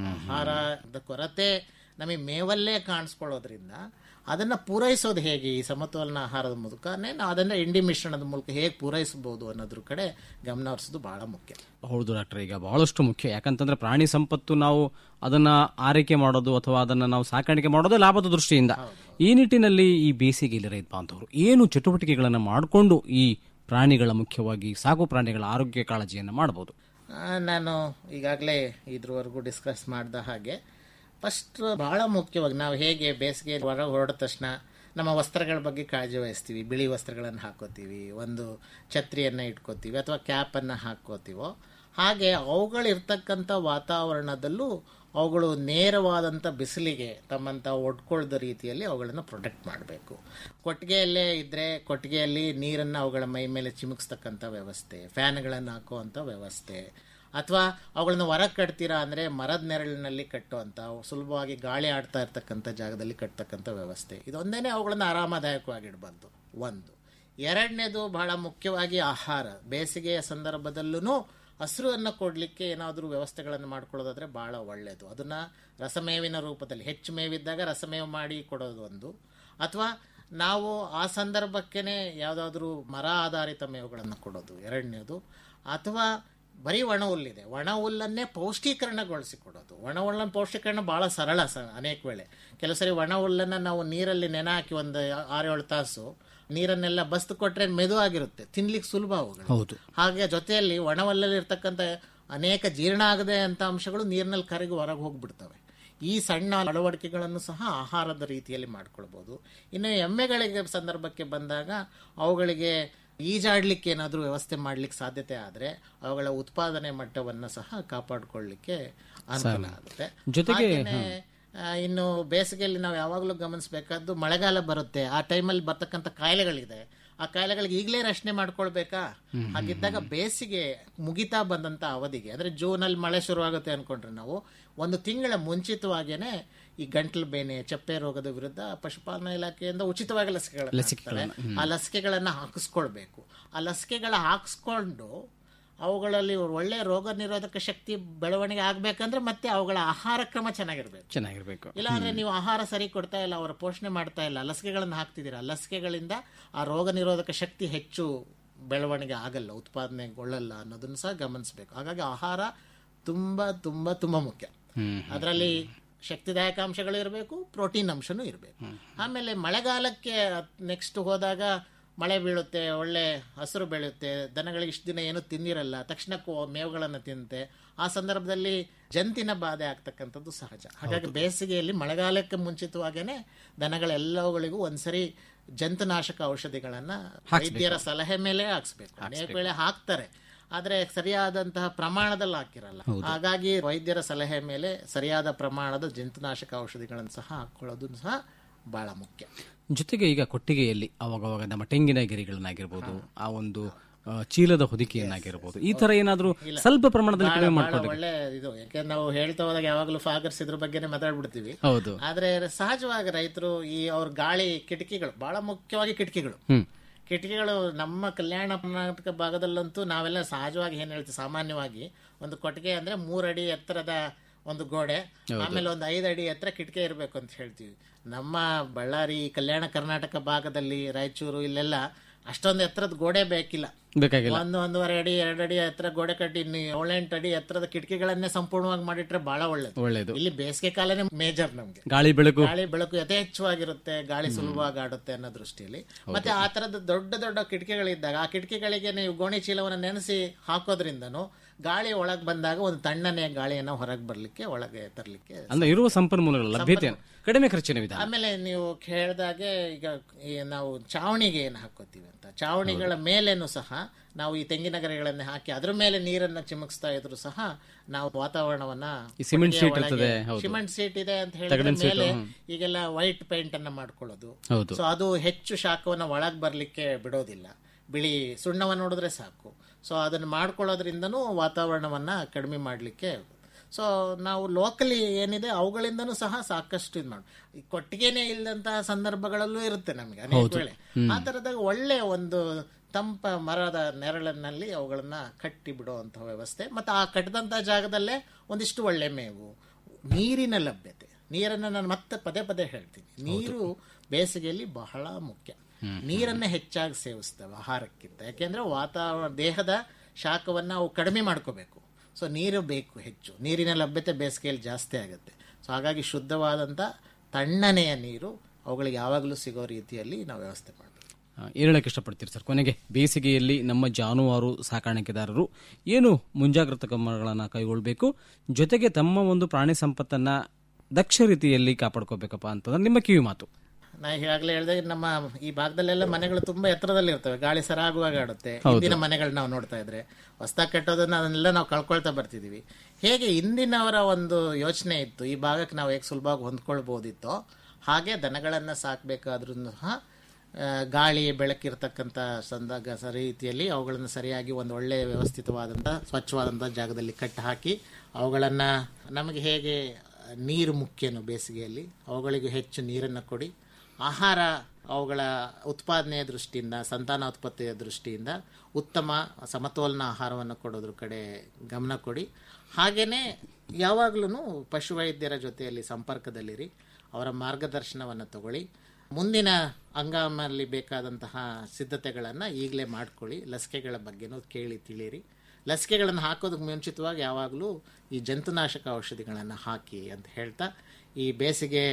ಆಹಾರದ ಕೊರತೆ ನಮಗೆ ಮೇವಲ್ಲೇ ಕಾಣಿಸ್ಕೊಳ್ಳೋದ್ರಿಂದ ಅದನ್ನ ಪೂರೈಸೋದು ಹೇಗೆ ಈ ಸಮತೋಲನ ಆಹಾರದ ಮೂಲಕನೇ ನಾವು ಅದನ್ನ ಇಂಡಿ ಮಿಶ್ರಣದ ಮೂಲಕ ಹೇಗೆ ಪೂರೈಸಬಹುದು ಅನ್ನೋದ್ರ ಕಡೆ ಗಮನ ಹರಿಸೋದು ಬಹಳ ಮುಖ್ಯ ಹೌದು ಡಾಕ್ಟರ್ ಈಗ ಬಹಳಷ್ಟು ಮುಖ್ಯ ಯಾಕಂತಂದ್ರೆ ಪ್ರಾಣಿ ಸಂಪತ್ತು ನಾವು ಅದನ್ನ ಆರೈಕೆ ಮಾಡೋದು ಅಥವಾ ಅದನ್ನ ನಾವು ಸಾಕಾಣಿಕೆ ಮಾಡೋದು ಲಾಭದ ದೃಷ್ಟಿಯಿಂದ ಈ ನಿಟ್ಟಿನಲ್ಲಿ ಈ ಬೇಸಿಗೆಯಲ್ಲಿ ರೈತ ಬಾಂಧವರು ಏನು ಚಟುವಟಿಕೆಗಳನ್ನು ಮಾಡಿಕೊಂಡು ಈ ಪ್ರಾಣಿಗಳ ಮುಖ್ಯವಾಗಿ ಸಾಕು ಪ್ರಾಣಿಗಳ ಆರೋಗ್ಯ ಕಾಳಜಿಯನ್ನು ಮಾಡಬಹುದು ಆ, ನಾನು ಈಗಾಗಲೇ ಇದ್ರವರೆಗೂ ಡಿಸ್ಕಸ್ ಮಾಡಿದ ಹಾಗೆ ಫಸ್ಟ್ ಬಹಳ ಮುಖ್ಯವಾಗಿ ನಾವು ಹೇಗೆ ಬೇಸಿಗೆ ಹೊರ ಹೊರಡ ತಕ್ಷಣ ನಮ್ಮ ವಸ್ತ್ರಗಳ ಬಗ್ಗೆ ಕಾಳಜಿ ವಹಿಸ್ತೀವಿ ಬಿಳಿ ವಸ್ತ್ರಗಳನ್ನು ಹಾಕೋತೀವಿ ಒಂದು ಛತ್ರಿಯನ್ನು ಇಟ್ಕೋತೀವಿ ಅಥವಾ ಕ್ಯಾಪನ್ನು ಹಾಕೋತೀವೋ ಹಾಗೆ ಅವುಗಳಿರ್ತಕ್ಕಂಥ ವಾತಾವರಣದಲ್ಲೂ ಅವುಗಳು ನೇರವಾದಂಥ ಬಿಸಿಲಿಗೆ ತಮ್ಮಂತ ಒಡ್ಕೊಳ್ದ ರೀತಿಯಲ್ಲಿ ಅವುಗಳನ್ನು ಪ್ರೊಟೆಕ್ಟ್ ಮಾಡಬೇಕು ಕೊಟ್ಟಿಗೆಯಲ್ಲೇ ಇದ್ರೆ ಕೊಟ್ಟಿಗೆಯಲ್ಲಿ ನೀರನ್ನು ಅವುಗಳ ಮೈ ಮೇಲೆ ಚಿಮುಕ್ಸ್ತಕ್ಕಂಥ ವ್ಯವಸ್ಥೆ ಫ್ಯಾನ್ಗಳನ್ನು ಹಾಕುವಂಥ ವ್ಯವಸ್ಥೆ ಅಥವಾ ಅವುಗಳನ್ನ ಹೊರಗೆ ಕಟ್ತೀರಾ ಅಂದರೆ ಮರದ ನೆರಳಿನಲ್ಲಿ ಕಟ್ಟುವಂಥ ಸುಲಭವಾಗಿ ಗಾಳಿ ಆಡ್ತಾ ಇರ್ತಕ್ಕಂಥ ಜಾಗದಲ್ಲಿ ಕಟ್ತಕ್ಕಂಥ ವ್ಯವಸ್ಥೆ ಇದೊಂದೇನೆ ಅವುಗಳನ್ನ ಆರಾಮದಾಯಕವಾಗಿಡಬಾರ್ದು ಒಂದು ಎರಡನೇದು ಬಹಳ ಮುಖ್ಯವಾಗಿ ಆಹಾರ ಬೇಸಿಗೆಯ ಸಂದರ್ಭದಲ್ಲೂ ಹಸಿರನ್ನು ಕೊಡಲಿಕ್ಕೆ ಏನಾದರೂ ವ್ಯವಸ್ಥೆಗಳನ್ನು ಮಾಡ್ಕೊಳ್ಳೋದಾದ್ರೆ ಬಹಳ ಒಳ್ಳೆಯದು ಅದನ್ನ ರಸಮೇವಿನ ರೂಪದಲ್ಲಿ ಹೆಚ್ಚು ಮೇವಿದ್ದಾಗ ರಸಮೇವು ಮಾಡಿ ಕೊಡೋದು ಒಂದು ಅಥವಾ ನಾವು ಆ ಸಂದರ್ಭಕ್ಕೇನೆ ಯಾವುದಾದ್ರೂ ಮರ ಆಧಾರಿತ ಮೇವುಗಳನ್ನು ಕೊಡೋದು ಎರಡನೇದು ಅಥವಾ ಬರೀ ಒಣ ಹುಲ್ಲಿದೆ ಒಣ ಹುಲ್ಲನ್ನೇ ಪೌಷ್ಟೀಕರಣಗೊಳಿಸಿ ಕೊಡೋದು ಒಣ ಹುಲ್ಲನ್ನು ಪೌಷ್ಟೀಕರಣ ಬಹಳ ಸರಳ ಸ ಅನೇಕ ವೇಳೆ ಕೆಲವು ಸರಿ ಒಣ ಹುಲ್ಲನ್ನು ನಾವು ನೀರಲ್ಲಿ ನೆನೆ ಹಾಕಿ ಒಂದು ಆರೇಳು ತಾಸು ನೀರನ್ನೆಲ್ಲ ಬಸ್ತು ಕೊಟ್ರೆ ಮೆದುವಾಗಿರುತ್ತೆ ತಿನ್ಲಿಕ್ಕೆ ಸುಲಭ ಅವುಗಳು ಹೌದು ಹಾಗೆ ಜೊತೆಯಲ್ಲಿ ಒಣವಲ್ಲಲ್ಲಿ ಇರ್ತಕ್ಕಂಥ ಅನೇಕ ಜೀರ್ಣ ಆಗದೆ ಅಂತ ಅಂಶಗಳು ನೀರಿನಲ್ಲಿ ಕರಗಿ ಹೊರಗೆ ಹೋಗ್ಬಿಡ್ತವೆ ಈ ಸಣ್ಣ ಅಳವಡಿಕೆಗಳನ್ನು ಸಹ ಆಹಾರದ ರೀತಿಯಲ್ಲಿ ಮಾಡ್ಕೊಳ್ಬೋದು ಇನ್ನು ಎಮ್ಮೆಗಳಿಗೆ ಸಂದರ್ಭಕ್ಕೆ ಬಂದಾಗ ಅವುಗಳಿಗೆ ಈಜಾಡ್ಲಿಕ್ಕೆ ಏನಾದರೂ ವ್ಯವಸ್ಥೆ ಮಾಡ್ಲಿಕ್ಕೆ ಸಾಧ್ಯತೆ ಆದರೆ ಅವುಗಳ ಉತ್ಪಾದನೆ ಮಟ್ಟವನ್ನು ಸಹ ಕಾಪಾಡಿಕೊಳ್ಳಿಕ್ಕೆ ಅನುಕೂಲ ಆಗುತ್ತೆ ಜೊತೆಗೆ, ಹಾಗೇನೆ, ಆ, ಇನ್ನು ಬೇಸಿಗೆಯಲ್ಲಿ ನಾವು ಯಾವಾಗಲೂ ಗಮನಿಸಬೇಕಾದ್ದು ಮಳೆಗಾಲ ಬರುತ್ತೆ ಆ ಟೈಮಲ್ಲಿ ಬರ್ತಕ್ಕಂಥ ಕಾಯಿಲೆಗಳಿದೆ ಆ ಕಾಯಿಲೆಗಳಿಗೆ ಈಗಲೇ ರಕ್ಷಣೆ ಮಾಡ್ಕೊಳ್ಬೇಕಾ ಹಾಗಿದ್ದಾಗ ಬೇಸಿಗೆ ಮುಗಿತಾ ಬಂದಂತ ಅವಧಿಗೆ ಅಂದ್ರೆ ಜೂನಲ್ಲಿ ಮಳೆ ಶುರುವಾಗುತ್ತೆ ಅನ್ಕೊಂಡ್ರೆ ನಾವು ಒಂದು ತಿಂಗಳ ಮುಂಚಿತವಾಗೇನೆ ಈ ಗಂಟಲು ಬೇನೆ ಚಪ್ಪೆ ರೋಗದ ವಿರುದ್ಧ ಪಶುಪಾಲನಾ ಇಲಾಖೆಯಿಂದ ಉಚಿತವಾಗಿ ಲಸಿಕೆಗಳನ್ನು ಹಾಕ್ತಾರೆ. ಆ ಲಸಿಕೆಗಳನ್ನ ಹಾಕಿಸ್ಕೊಳ್ಬೇಕು ಆ ಲಸಿಕೆಗಳ ಹಾಕಿಸ್ಕೊಂಡು ಅವುಗಳಲ್ಲಿ ಒಳ್ಳೆ ರೋಗ ನಿರೋಧಕ ಶಕ್ತಿ ಬೆಳವಣಿಗೆ ಆಗ್ಬೇಕಂದ್ರೆ ಮತ್ತೆ ಅವುಗಳ ಆಹಾರ ಕ್ರಮ ಚೆನ್ನಾಗಿರ್ಬೇಕು ಚೆನ್ನಾಗಿರ್ಬೇಕು ಇಲ್ಲ ಅಂದ್ರೆ ನೀವು ಆಹಾರ ಸರಿ ಕೊಡ್ತಾ ಇಲ್ಲ ಅವರ ಪೋಷಣೆ ಮಾಡ್ತಾ ಇಲ್ಲ ಲಸಿಕೆಗಳನ್ನು ಹಾಕ್ತಿದ್ದೀರಾ ಲಸಿಕೆಗಳಿಂದ ಆ ರೋಗ ನಿರೋಧಕ ಶಕ್ತಿ ಹೆಚ್ಚು ಬೆಳವಣಿಗೆ ಆಗಲ್ಲ ಉತ್ಪಾದನೆಗೊಳ್ಳಲ್ಲ ಅನ್ನೋದನ್ನು ಸಹ ಗಮನಿಸಬೇಕು ಹಾಗಾಗಿ ಆಹಾರ ತುಂಬಾ ತುಂಬಾ ತುಂಬಾ ಮುಖ್ಯ ಅದರಲ್ಲಿ ಶಕ್ತಿದಾಯಕ ಅಂಶಗಳು ಇರಬೇಕು ಪ್ರೋಟೀನ್ ಅಂಶನೂ ಇರಬೇಕು ಆಮೇಲೆ ಮಳೆಗಾಲಕ್ಕೆ ನೆಕ್ಸ್ಟ್ ಹೋದಾಗ ಮಳೆ ಬೀಳುತ್ತೆ ಒಳ್ಳೆ ಹಸಿರು ಬೆಳೆಯುತ್ತೆ ದನಗಳಿಗೆ ಇಷ್ಟು ದಿನ ಏನೂ ತಿಂದಿರಲ್ಲ ತಕ್ಷಣಕ್ಕೂ ಮೇವುಗಳನ್ನು ತಿಂತೆ ಆ ಸಂದರ್ಭದಲ್ಲಿ ಜಂತಿನ ಬಾಧೆ ಆಗ್ತಕ್ಕಂಥದ್ದು ಸಹಜ ಹಾಗಾಗಿ ಬೇಸಿಗೆಯಲ್ಲಿ ಮಳೆಗಾಲಕ್ಕೆ ಮುಂಚಿತವಾಗೇನೆ ದನಗಳೆಲ್ಲವುಗಳಿಗೂ ಒಂದ್ಸರಿ ಜಂತುನಾಶಕ ಔಷಧಿಗಳನ್ನ ವೈದ್ಯರ ಸಲಹೆ ಮೇಲೆ ಹಾಕ್ಸ್ಬೇಕು ಅನೇಕ ವೇಳೆ ಹಾಕ್ತಾರೆ ಆದ್ರೆ ಸರಿಯಾದಂತಹ ಪ್ರಮಾಣದಲ್ಲಿ ಹಾಕಿರಲ್ಲ ಹಾಗಾಗಿ ವೈದ್ಯರ ಸಲಹೆ ಮೇಲೆ ಸರಿಯಾದ ಪ್ರಮಾಣದ ಜಂತುನಾಶಕ ಔಷಧಿಗಳನ್ನು ಸಹ ಹಾಕೊಳ್ಳೋದು ಸಹ ಬಹಳ ಮುಖ್ಯ ಜೊತೆಗೆ ಈಗ ಕೊಟ್ಟಿಗೆಯಲ್ಲಿ ಅವಾಗವಾಗ ನಮ್ಮ ತೆಂಗಿನ ಗಿರಿಗಳನ್ನಾಗಿರ್ಬೋದು ಆ ಒಂದು ಆ, ಚೀಲದ ಹೊದಿಕೆಯನ್ನಾಗಿರ್ಬೋದು ಈ ತರ ಏನಾದ್ರೂ ಸ್ವಲ್ಪ ಪ್ರಮಾಣದಲ್ಲಿ ಕಡಿಮೆ ಬಹಳ ಮಾಡ್ಕೊಂಡು ಒಳ್ಳೆ ಇದು ಯಾಕಂದ್ರೆ ನಾವು ಹೇಳ್ತಾ ಹೋದಾಗ ಯಾವಾಗಲೂ ಫಾಗರ್ಸ್ ಇದ್ರ ಬಗ್ಗೆನೇ ಮಾತಾಡ್ಬಿಡ್ತೀವಿ ಹೌದು ಆದ್ರೆ ಸಹಜವಾಗಿ ರೈತರು ಈ ಅವ್ರ ಗಾಳಿ ಕಿಟಕಿಗಳು ಬಹಳ ಮುಖ್ಯವಾಗಿ ಕಿಟಕಿಗಳು ಹ್ಮ್ ಕಿಟಕಿಗಳು ನಮ್ಮ ಕಲ್ಯಾಣ ಕರ್ನಾಟಕ ಭಾಗದಲ್ಲಂತೂ ನಾವೆಲ್ಲ ಸಹಜವಾಗಿ ಏನ್ ಹೇಳ್ತೀವಿ ಸಾಮಾನ್ಯವಾಗಿ ಒಂದು ಕೊಟ್ಟಿಗೆ ಅಂದ್ರೆ ಮೂರಡಿ ಎತ್ತರದ ಒಂದು ಗೋಡೆ ಆಮೇಲೆ ಒಂದು ಐದು ಅಡಿ ಎತ್ತರ ಕಿಟಕಿ ಇರಬೇಕು ಅಂತ ಹೇಳ್ತೀವಿ ನಮ್ಮ ಬಳ್ಳಾರಿ ಕಲ್ಯಾಣ ಕರ್ನಾಟಕ ಭಾಗದಲ್ಲಿ ರಾಯಚೂರು ಇಲ್ಲೆಲ್ಲ ಅಷ್ಟೊಂದು ಎತ್ತರದ ಗೋಡೆ ಬೇಕಿಲ್ಲ ಬೇಕಾಗಿಲ್ಲ ಒಂದು ಒಂದೂವರೆ ಅಡಿ ಎರಡು ಅಡಿ ಎತ್ತರ ಗೋಡೆ ಕಟ್ಟಿ ಇನ್ನು ಏಳೆಂಟು ಅಡಿ ಎತ್ತರದ ಕಿಟಕಿಗಳನ್ನೇ ಸಂಪೂರ್ಣವಾಗಿ ಮಾಡಿಟ್ರೆ ಬಹಳ ಒಳ್ಳೇದು ಒಳ್ಳೇದು ಇಲ್ಲಿ ಬೇಸಿಗೆ ಕಾಲನೇ ಮೇಜರ್ ನಮ್ಗೆ ಗಾಳಿ ಬೆಳಕು ಗಾಳಿ ಬೆಳಕು ಯಥೇಚ್ಛವಾಗಿರುತ್ತೆ ಗಾಳಿ ಸುಲಭವಾಗಿ ಆಡುತ್ತೆ ಅನ್ನೋ ದೃಷ್ಟಿಯಲ್ಲಿ ಮತ್ತೆ ಆ ತರದ ದೊಡ್ಡ ದೊಡ್ಡ ಕಿಟಕಿಗಳಿದ್ದಾಗ ಆ ಕಿಟಕಿಗಳಿಗೆ ನೀವು ಗೋಣಿ ಚೀಲವನ್ನು ನೆನೆಸಿ ಹಾಕೋದ್ರಿಂದನು ಗಾಳಿ ಒಳಗ್ ಬಂದಾಗ ಒಂದು ತಣ್ಣನೆಯ ಗಾಳಿಯನ್ನ ಹೊರಗೆ ಬರ್ಲಿಕ್ಕೆ ಒಳಗೆ ತರಲಿಕ್ಕೆ ಅಂದ್ರೆ ಇರುವ ಸಂಪನ್ಮೂಲಗಳ ಲಭ್ಯತೆ ಕಡಿಮೆ ಖರ್ಚಿನ ವಿಧಾನ ಆಮೇಲೆ ನೀವು ಕೇಳಿದಾಗೆ ಈಗ ಈ ನಾವು ಚಾವಣಿಗೆ ಏನು ಹಾಕೋತೀವಿ ಅಂತ ಚಾವಣಿಗಳ ಮೇಲೇನು ಸಹ ನಾವು ಈ ತೆಂಗಿನ ಗರಿಗಳನ್ನ ಹಾಕಿ ಅದ್ರ ಮೇಲೆ ನೀರನ್ನ ಚಿಮುಕಿಸ್ತಾ ಇದ್ರು ಸಹ ನಾವು ವಾತಾವರಣವನ್ನ ಈ ಸಿಮೆಂಟ್ ಕೊಟ್ಟಿಗೆಯ ಶೀಟ್ ಒಳಗೆ- ಇರ್ತದೆ, ಹೌದು. ಸಿಮೆಂಟ್ ಸೀಟ್ ಇದೆ ಅಂತ ಹೇಳಿದ್ರೆ ಮೇಲೆ ಈಗೆಲ್ಲ ವೈಟ್ ಪೇಂಟ್ ಅನ್ನ ಮಾಡ್ಕೊಳ್ಳೋದು ಹೌದು ಸೊ ಅದು ಹೆಚ್ಚು ಶಾಖವನ್ನ ಒಳಗ್ ಬರ್ಲಿಕ್ಕೆ ಬಿಡೋದಿಲ್ಲ ಬಿಳಿ ಸುಣ್ಣವನ್ನು ನೋಡಿದ್ರೆ ಸಾಕು ಸೊ ಅದನ್ನು ಮಾಡ್ಕೊಳ್ಳೋದ್ರಿಂದನೂ ವಾತಾವರಣವನ್ನ ಕಡಿಮೆ ಮಾಡಲಿಕ್ಕೆ ಸೊ ನಾವು ಲೋಕಲಿ ಏನಿದೆ ಅವುಗಳಿಂದನೂ ಸಹ ಸಾಕಷ್ಟು ಇದು ಮಾಡಿ ಈ ಕೊಟ್ಟಿಗೆನೇ ಇಲ್ಲದಂತಹ ಸಂದರ್ಭಗಳಲ್ಲೂ ಇರುತ್ತೆ ನಮಗೆ ಅನೇಕ ವೇಳೆ ಆ ತರದಾಗ ಒಳ್ಳೆ ಒಂದು ತಂಪ ಮರದ ನೆರಳಿನಲ್ಲಿ ಅವುಗಳನ್ನ ಕಟ್ಟಿ ಬಿಡುವಂತಹ ವ್ಯವಸ್ಥೆ ಮತ್ತೆ ಆ ಕಟ್ಟಿದಂತಹ ಜಾಗದಲ್ಲೇ ಒಂದಿಷ್ಟು ಒಳ್ಳೆ ಮೇವು ನೀರಿನ ಲಭ್ಯತೆ ನೀರನ್ನು ನಾನು ಮತ್ತೆ ಪದೇ ಪದೇ ಹೇಳ್ತೀನಿ ನೀರು ಬೇಸಿಗೆಯಲ್ಲಿ ಬಹಳ ಮುಖ್ಯ ನೀರನ್ನ ಹೆಚ್ಚಾಗಿ ಸೇವಿಸ್ತವೆ ಆಹಾರಕ್ಕಿಂತ ಯಾಕೆಂದ್ರೆ ವಾತಾವರಣ ದೇಹದ ಶಾಖವನ್ನ ಅವು ಕಡಿಮೆ ಮಾಡ್ಕೋಬೇಕು ಸೊ ನೀರು ಬೇಕು ಹೆಚ್ಚು ನೀರಿನ ಲಭ್ಯತೆ ಬೇಸಿಗೆಯಲ್ಲಿ ಜಾಸ್ತಿ ಆಗುತ್ತೆ ಸೊ ಹಾಗಾಗಿ ಶುದ್ಧವಾದಂಥ ತಣ್ಣನೆಯ ನೀರು ಅವುಗಳಿಗೆ ಯಾವಾಗಲೂ ಸಿಗೋ ರೀತಿಯಲ್ಲಿ ನಾವು ವ್ಯವಸ್ಥೆ ಮಾಡಬೇಕು ಆ, ಏನ್ ಹೇಳಕ್ ಇಷ್ಟಪಡ್ತೀರಿ ಸರ್ ಕೊನೆಗೆ ಬೇಸಿಗೆಯಲ್ಲಿ ನಮ್ಮ ಜಾನುವಾರು ಸಾಕಾಣಿಕೆದಾರರು ಏನು ಮುಂಜಾಗ್ರತಾ ಕ್ರಮಗಳನ್ನು ಕೈಗೊಳ್ಳಬೇಕು ಜೊತೆಗೆ ತಮ್ಮ ಒಂದು ಪ್ರಾಣಿ ಸಂಪತ್ತನ್ನ ದಕ್ಷ ರೀತಿಯಲ್ಲಿ ಕಾಪಾಡ್ಕೋಬೇಕಪ್ಪ ಅಂತಂದ್ರೆ ನಿಮ್ಮ ಕಿವಿ ಮಾತು ನಾ ಈಗಾಗಲೇ ಹೇಳಿದೆ ನಮ್ಮ ಈ ಭಾಗದಲ್ಲೆಲ್ಲ ಮನೆಗಳು ತುಂಬಾ ಎತ್ತರದಲ್ಲಿ ಇರ್ತವೆ ಗಾಳಿ ಸರಾಗುವಾಗ ಆಡುತ್ತೆ ಹಿಂದಿನ ಮನೆಗಳು ನಾವು ನೋಡ್ತಾ ಇದ್ರೆ ಹೊಸ್ದಾಗಿ ಕಟ್ಟೋದನ್ನ ಅದನ್ನೆಲ್ಲ ನಾವು ಕಳ್ಕೊಳ್ತಾ ಬರ್ತಿದೀವಿ ಹೇಗೆ ಹಿಂದಿನವರ ಒಂದು ಯೋಚನೆ ಇತ್ತು ಈ ಭಾಗಕ್ಕೆ ನಾವು ಹೇಗೆ ಸುಲಭವಾಗಿ ಹೊಂದ್ಕೊಳ್ಬೋದಿತ್ತೋ ಹಾಗೆ ದನಗಳನ್ನ ಸಾಕಬೇಕಾದ್ರೂ ಸಹ ಆ, ಗಾಳಿ ಬೆಳಕಿರ್ತಕ್ಕಂಥ ಸಂದಾಗ ಸ ರೀತಿಯಲ್ಲಿ ಅವುಗಳನ್ನು ಸರಿಯಾಗಿ ಒಂದು ಒಳ್ಳೆ ವ್ಯವಸ್ಥಿತವಾದಂಥ ಸ್ವಚ್ಛವಾದಂಥ ಜಾಗದಲ್ಲಿ ಕಟ್ಟಿ ಹಾಕಿ ಅವುಗಳನ್ನು ನಮಗೆ ಹೇಗೆ ನೀರು ಮುಖ್ಯನೋ ಬೇಸಿಗೆಯಲ್ಲಿ ಅವುಗಳಿಗೆ ಹೆಚ್ಚು ನೀರನ್ನು ಕೊಡಿ ಆಹಾರ ಅವುಗಳ ಉತ್ಪಾದನೆಯ ದೃಷ್ಟಿಯಿಂದ ಸಂತಾನೋತ್ಪತ್ತಿಯ ದೃಷ್ಟಿಯಿಂದ ಉತ್ತಮ ಸಮತೋಲನ ಆಹಾರವನ್ನು ಕೊಡೋದ್ರ ಕಡೆ ಗಮನ ಕೊಡಿ ಹಾಗೆಯೇ ಯಾವಾಗಲೂ ಪಶುವೈದ್ಯರ ಜೊತೆಯಲ್ಲಿ ಸಂಪರ್ಕದಲ್ಲಿರಿ ಅವರ ಮಾರ್ಗದರ್ಶನವನ್ನು ತಗೊಳ್ಳಿ ಮುಂದಿನ ಹಂಗಾಮಲ್ಲಿ ಬೇಕಾದಂತಹ ಸಿದ್ಧತೆಗಳನ್ನು ಈಗಲೇ ಮಾಡ್ಕೊಳ್ಳಿ ಲಸಿಕೆಗಳ ಬಗ್ಗೆನೂ ಕೇಳಿ ತಿಳಿಯಿರಿ ಲಸಿಕೆಗಳನ್ನು ಹಾಕೋದಕ್ಕೆ ಮುಂಚಿತವಾಗಿ ಯಾವಾಗಲೂ ಈ ಜಂತುನಾಶಕ ಔಷಧಿಗಳನ್ನು ಹಾಕಿ ಅಂತ ಹೇಳ್ತಾ ಈ ಬೇಸಿಗೆ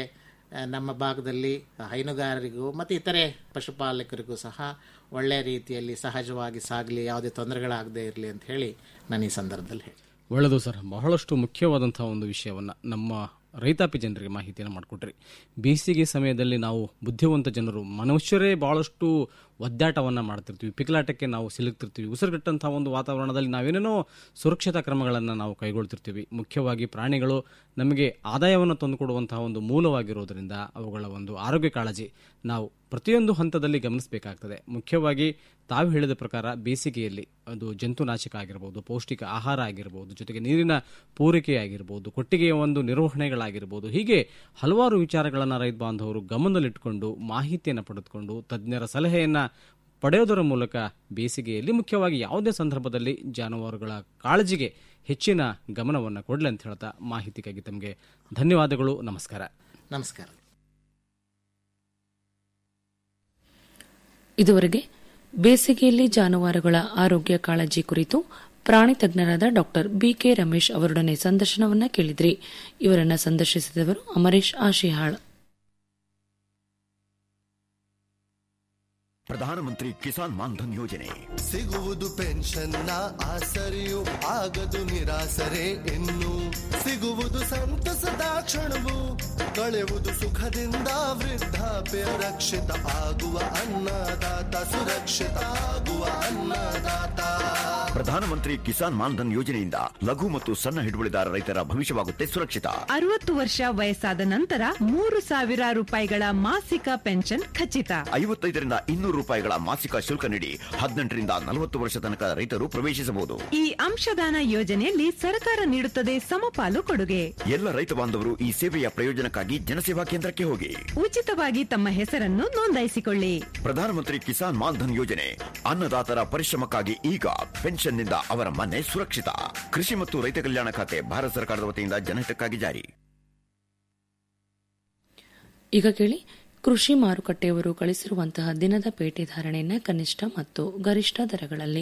ಆ, ನಮ್ಮ ಭಾಗದಲ್ಲಿ ಹೈನುಗಾರರಿಗೂ ಮತ್ತು ಇತರೆ ಪಶುಪಾಲಕರಿಗೂ ಸಹ ಒಳ್ಳೆಯ ರೀತಿಯಲ್ಲಿ ಸಹಜವಾಗಿ ಸಾಗಲಿ ಯಾವುದೇ ತೊಂದರೆಗಳಾಗದೇ ಇರಲಿ ಅಂತ ಹೇಳಿ ನಾನು ಈ ಸಂದರ್ಭದಲ್ಲಿ ಹೇಳಿ ಒಳ್ಳೆಯದು ಸರ್ ಬಹಳಷ್ಟು ಮುಖ್ಯವಾದಂತಹ ಒಂದು ವಿಷಯವನ್ನು ನಮ್ಮ ರೈತಾಪಿ ಜನರಿಗೆ ಮಾಹಿತಿಯನ್ನು ಮಾಡಿಕೊಟ್ರಿ ಬೇಸಿಗೆ ಸಮಯದಲ್ಲಿ ನಾವು ಬುದ್ಧಿವಂತ ಜನರು ಮನುಷ್ಯರೇ ಬಹಳಷ್ಟು ಒದ್ದಾಟವನ್ನು ಮಾಡ್ತಿರ್ತೀವಿ ಪಿಕಲಾಟಕ್ಕೆ ನಾವು ಸಿಲುಕ್ತಿರ್ತೀವಿ ಉಸಿರುಗಟ್ಟಂತಹ ಒಂದು ವಾತಾವರಣದಲ್ಲಿ ನಾವೇನೇನೋ ಸುರಕ್ಷತಾ ಕ್ರಮಗಳನ್ನು ನಾವು ಕೈಗೊಳ್ತಿರ್ತೀವಿ ಮುಖ್ಯವಾಗಿ ಪ್ರಾಣಿಗಳು ನಮಗೆ ಆದಾಯವನ್ನು ತಂದುಕೊಡುವಂತಹ ಒಂದು ಮೂಲವಾಗಿರೋದ್ರಿಂದ ಅವುಗಳ ಒಂದು ಆರೋಗ್ಯ ಕಾಳಜಿ ನಾವು ಪ್ರತಿಯೊಂದು ಹಂತದಲ್ಲಿ ಗಮನಿಸಬೇಕಾಗ್ತದೆ ಮುಖ್ಯವಾಗಿ ತಾವು ಹೇಳಿದ ಪ್ರಕಾರ ಬೇಸಿಗೆಯಲ್ಲಿ ಅದು ಜಂತುನಾಶಕ ಆಗಿರ್ಬೋದು ಪೌಷ್ಟಿಕ ಆಹಾರ ಆಗಿರ್ಬೋದು ಜೊತೆಗೆ ನೀರಿನ ಪೂರೈಕೆ ಆಗಿರ್ಬೋದು ಕೊಟ್ಟಿಗೆಯ ಒಂದು ನಿರ್ವಹಣೆಗಳಾಗಿರ್ಬೋದು ಹೀಗೆ ಹಲವಾರು ವಿಚಾರಗಳನ್ನು ರೈತ ಬಾಂಧವರು ಗಮನದಲ್ಲಿಟ್ಟುಕೊಂಡು ಮಾಹಿತಿಯನ್ನು ಪಡೆದುಕೊಂಡು ತಜ್ಞರ ಸಲಹೆಯನ್ನು ಪಡೆಯೋದರ ಮೂಲಕ ಬೇಸಿಗೆಯಲ್ಲಿ ಮುಖ್ಯವಾಗಿ ಯಾವುದೇ ಸಂದರ್ಭದಲ್ಲಿ ಜಾನುವಾರುಗಳ ಕಾಳಜಿಗೆ ಹೆಚ್ಚಿನ ಗಮನವನ್ನು ಕೊಡಲಿ ಅಂತ ಹೇಳ್ತಾ ಮಾಹಿತಿಗಾಗಿ ತಮಗೆ ಧನ್ಯವಾದಗಳು ನಮಸ್ಕಾರ ನಮಸ್ಕಾರ ಇದುವರೆಗೆ ಬೇಸಿಗೆಯಲ್ಲಿ ಜಾನುವಾರುಗಳ ಆರೋಗ್ಯ ಕಾಳಜಿ ಕುರಿತು ಪ್ರಾಣಿ ತಜ್ಞರಾದ ಡಾಕ್ಟರ್ ಬಿಕೆ ರಮೇಶ್ ಅವರೊಡನೆ ಸಂದರ್ಶನವನ್ನ ಕೇಳಿದ್ರಿ ಇವರನ್ನ ಸಂದರ್ಶಿಸಿದವರು ಅಮರೇಶ್ ಆಶಿಹಾಳ್ ಪ್ರಧಾನಮಂತ್ರಿ ಕಿಸಾನ್ ಮಾನ್ಧನ್ ಯೋಜನೆ ಸಿಗುವುದು ಪೆನ್ಷನ್ನ ಆಸರೆಯು ಆಗದು ನಿರಾಸರೆ ಇನ್ನು ಸಿಗುವುದು ಸಂತಸದ ಕ್ಷಣವು ಕಳೆಯುವುದು ಸುಖದಿಂದ ವೃದ್ಧಾಪ್ಯ ರಕ್ಷಿತ ಆಗುವ ಅನ್ನದಾತ ಸುರಕ್ಷಿತ ಆಗುವ ಅನ್ನದಾತ ಪ್ರಧಾನಮಂತ್ರಿ ಕಿಸಾನ್ ಮಾನ್ಧನ್ ಯೋಜನೆಯಿಂದ ಲಘು ಮತ್ತು ಸಣ್ಣ ಹಿಡುವಳಿದಾರ ರೈತರ ಭವಿಷ್ಯವಾಗುತ್ತೆ ಸುರಕ್ಷಿತ ಅರವತ್ತು ವರ್ಷ ವಯಸ್ಸಾದ ನಂತರ ಮೂರು ಸಾವಿರ ರೂಪಾಯಿಗಳ ಮಾಸಿಕ ಪೆನ್ಷನ್ ಖಚಿತ ಐವತ್ತೈದರಿಂದ ಇನ್ನೂರು ರೂಪಾಯಿಗಳ ಮಾಸಿಕ ಶುಲ್ಕ ನೀಡಿ ಹದಿನೆಂಟರಿಂದ ನಲವತ್ತು ವರ್ಷ ತನಕ ರೈತರು ಪ್ರವೇಶಿಸಬಹುದು ಈ ಅಂಶದಾನ ಯೋಜನೆಯಲ್ಲಿ ಸರ್ಕಾರ ನೀಡುತ್ತದೆ ಸಮಪಾಲು ಕೊಡುಗೆ ಎಲ್ಲ ರೈತ ಬಾಂಧವರು ಈ ಸೇವೆಯ ಪ್ರಯೋಜನಕ್ಕಾಗಿ ಜನಸೇವಾ ಕೇಂದ್ರಕ್ಕೆ ಹೋಗಿ ಉಚಿತವಾಗಿ ತಮ್ಮ ಹೆಸರನ್ನು ನೋಂದಾಯಿಸಿಕೊಳ್ಳಿ ಪ್ರಧಾನಮಂತ್ರಿ ಕಿಸಾನ್ ಮಾನ್ಧನ್ ಯೋಜನೆ ಅನ್ನದಾತರ ಪರಿಶ್ರಮಕ್ಕಾಗಿ ಈಗ ಪೆನ್ಷನ್ನಿಂದ ಅವರ ಮನೆ ಸುರಕ್ಷಿತ ಕೃಷಿ ಮತ್ತು ರೈತ ಕಲ್ಯಾಣ ಖಾತೆ ಭಾರತ ಸರ್ಕಾರದ ವತಿಯಿಂದ ಜನಹಿತಕ್ಕಾಗಿ ಜಾರಿ ಈಗ ಕೇಳಿ ಕೃಷಿ ಮಾರುಕಟ್ಟೆಯವರು ಕಳಿಸಿರುವಂತಹ ದಿನದ ಪೇಟೆ ಧಾರಣೆಯನ್ನ ಕನಿಷ್ಠ ಮತ್ತು ಗರಿಷ್ಠ ದರಗಳಲ್ಲಿ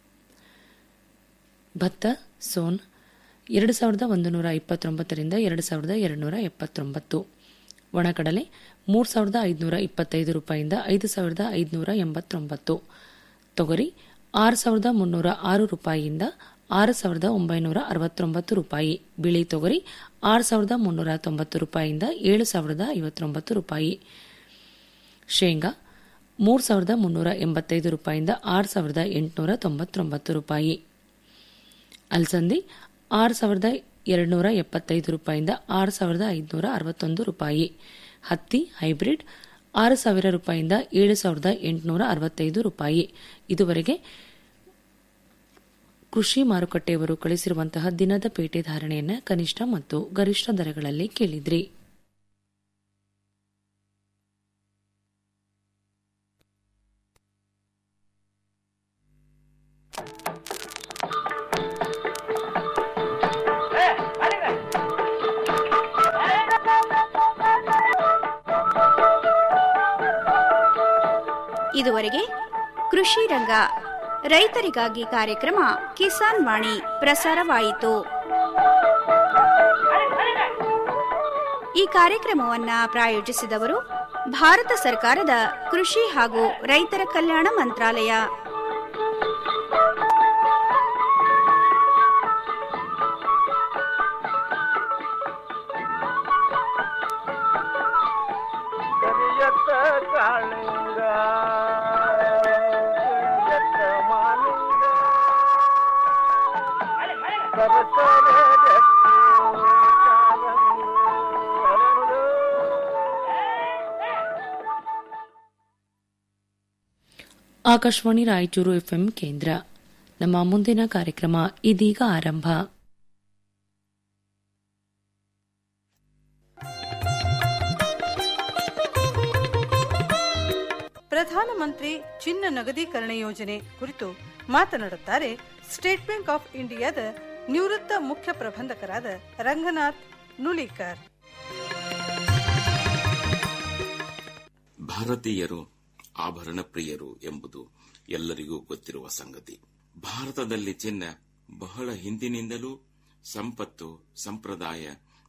ಭತ್ತ ಸೋನ್ ಎರಡು ಸಾವಿರದ ಒಂದು ನೂರ ಇಪ್ಪತ್ತೊಂಬತ್ತರಿಂದ ಎರಡು ಸಾವಿರದ ಎರಡುನೂರ ಎಪ್ಪತ್ತೊಂಬತ್ತು ಒಣಕಡಲೆ ಮೂರು ಸಾವಿರದ ಐದುನೂರ ಇಪ್ಪತ್ತೈದು ರೂಪಾಯಿಯಿಂದ ಐದು ಸಾವಿರದ ಐದುನೂರ ಎಂಬತ್ತೊಂಬತ್ತು ತೊಗರಿ ಆರು ಸಾವಿರದ ಮುನ್ನೂರ ಆರು ರೂಪಾಯಿಯಿಂದ ಆರು ಸಾವಿರದ ಒಂಬೈನೂರ ಅರವತ್ತೊಂಬತ್ತು ರೂಪಾಯಿ ಬಿಳಿ ತೊಗರಿ ಆರು ಸಾವಿರದ ಮುನ್ನೂರ ತೊಂಬತ್ತು ರೂಪಾಯಿಯಿಂದ ಏಳು ಸಾವಿರದ ಐವತ್ತೊಂಬತ್ತು ರೂಪಾಯಿ ಶೇಂಗಾ ಮೂರು ಸಾವಿರದ ಮುನ್ನೂರ ಎಂಬತ್ತೈದು ರೂಪಾಯಿಯಿಂದ ಆರು ಸಾವಿರದ ಎಂಟುನೂರ ತೊಂಬತ್ತೊಂಬತ್ತು ರೂಪಾಯಿ ಅಲಸಂದಿ ಆರು ಸಾವಿರದ ಎರಡುನೂರ ಎಪ್ಪತ್ತೈದು ರೂಪಾಯಿಯಿಂದ ಆರು ಸಾವಿರದ ಐದುನೂರ ಅರವತ್ತೊಂದು ರೂಪಾಯಿ ಹತ್ತಿ ಹೈಬ್ರಿಡ್ ಆರು ಸಾವಿರ ರೂಪಾಯಿಯಿಂದ ಏಳು ಸಾವಿರದ ಎಂಟುನೂರ ಅರವತ್ತೈದು ರೂಪಾಯಿ ಇದುವರೆಗೆ ಕೃಷಿ ಮಾರುಕಟ್ಟೆಯವರು ಕಳಿಸಿರುವಂತಹ ದಿನದ ಪೇಟೆ ಧಾರಣೆಯನ್ನ ಕನಿಷ್ಠ ಮತ್ತು ಗರಿಷ್ಠ ದರಗಳಲ್ಲಿ ಕೇಳಿದ್ರಿ ಇದುವರೆಗೆ ಕೃಷಿ ರಂಗ ರೈತರಿಗಾಗಿ ಕಾರ್ಯಕ್ರಮ ಕಿಸಾನ್ ವಾಣಿ ಪ್ರಸಾರವಾಯಿತು ಈ ಕಾರ್ಯಕ್ರಮವನ್ನ ಪ್ರಾಯೋಜಿಸಿದವರು ಭಾರತ ಸರ್ಕಾರದ ಕೃಷಿ ಹಾಗೂ ರೈತರ ಕಲ್ಯಾಣ ಮಂತ್ರಾಲಯ ಕರಿಯತ್ತ ಕಾಳಿಂಗ ಕರಿಯತ್ತ ಮಾಲಿಂಗ ಸರಸರ ಗಟ್ಟಿ ಕಾಲಂದು ಅರಳು. ಆಕಾಶವಾಣಿ ರಾಯಚೂರು ಎಫ್ಎಂ ಕೇಂದ್ರ ನಮ್ಮ ಮುಂದಿನ ಕಾರ್ಯಕ್ರಮ ಇದೀಗ ಆರಂಭ ಪ್ರಧಾನಮಂತ್ರಿ ಚಿನ್ನ ನಗದೀಕರಣ ಯೋಜನೆ ಕುರಿತು ಮಾತನಾಡುತ್ತಾರೆ ಸ್ಟೇಟ್ ಬ್ಯಾಂಕ್ ಆಫ್ ಇಂಡಿಯಾದ ನಿವೃತ್ತ ಮುಖ್ಯ ಪ್ರಬಂಧಕರಾದ ರಂಗನಾಥ್ ನುಲಿಕರ್ ಭಾರತೀಯರು ಆಭರಣ ಪ್ರಿಯರು ಎಂಬುದು ಎಲ್ಲರಿಗೂ ಗೊತ್ತಿರುವ ಸಂಗತಿ ಭಾರತದಲ್ಲಿ ಚಿನ್ನ ಬಹಳ ಹಿಂದಿನಿಂದಲೂ ಸಂಪತ್ತು ಸಂಪ್ರದಾಯ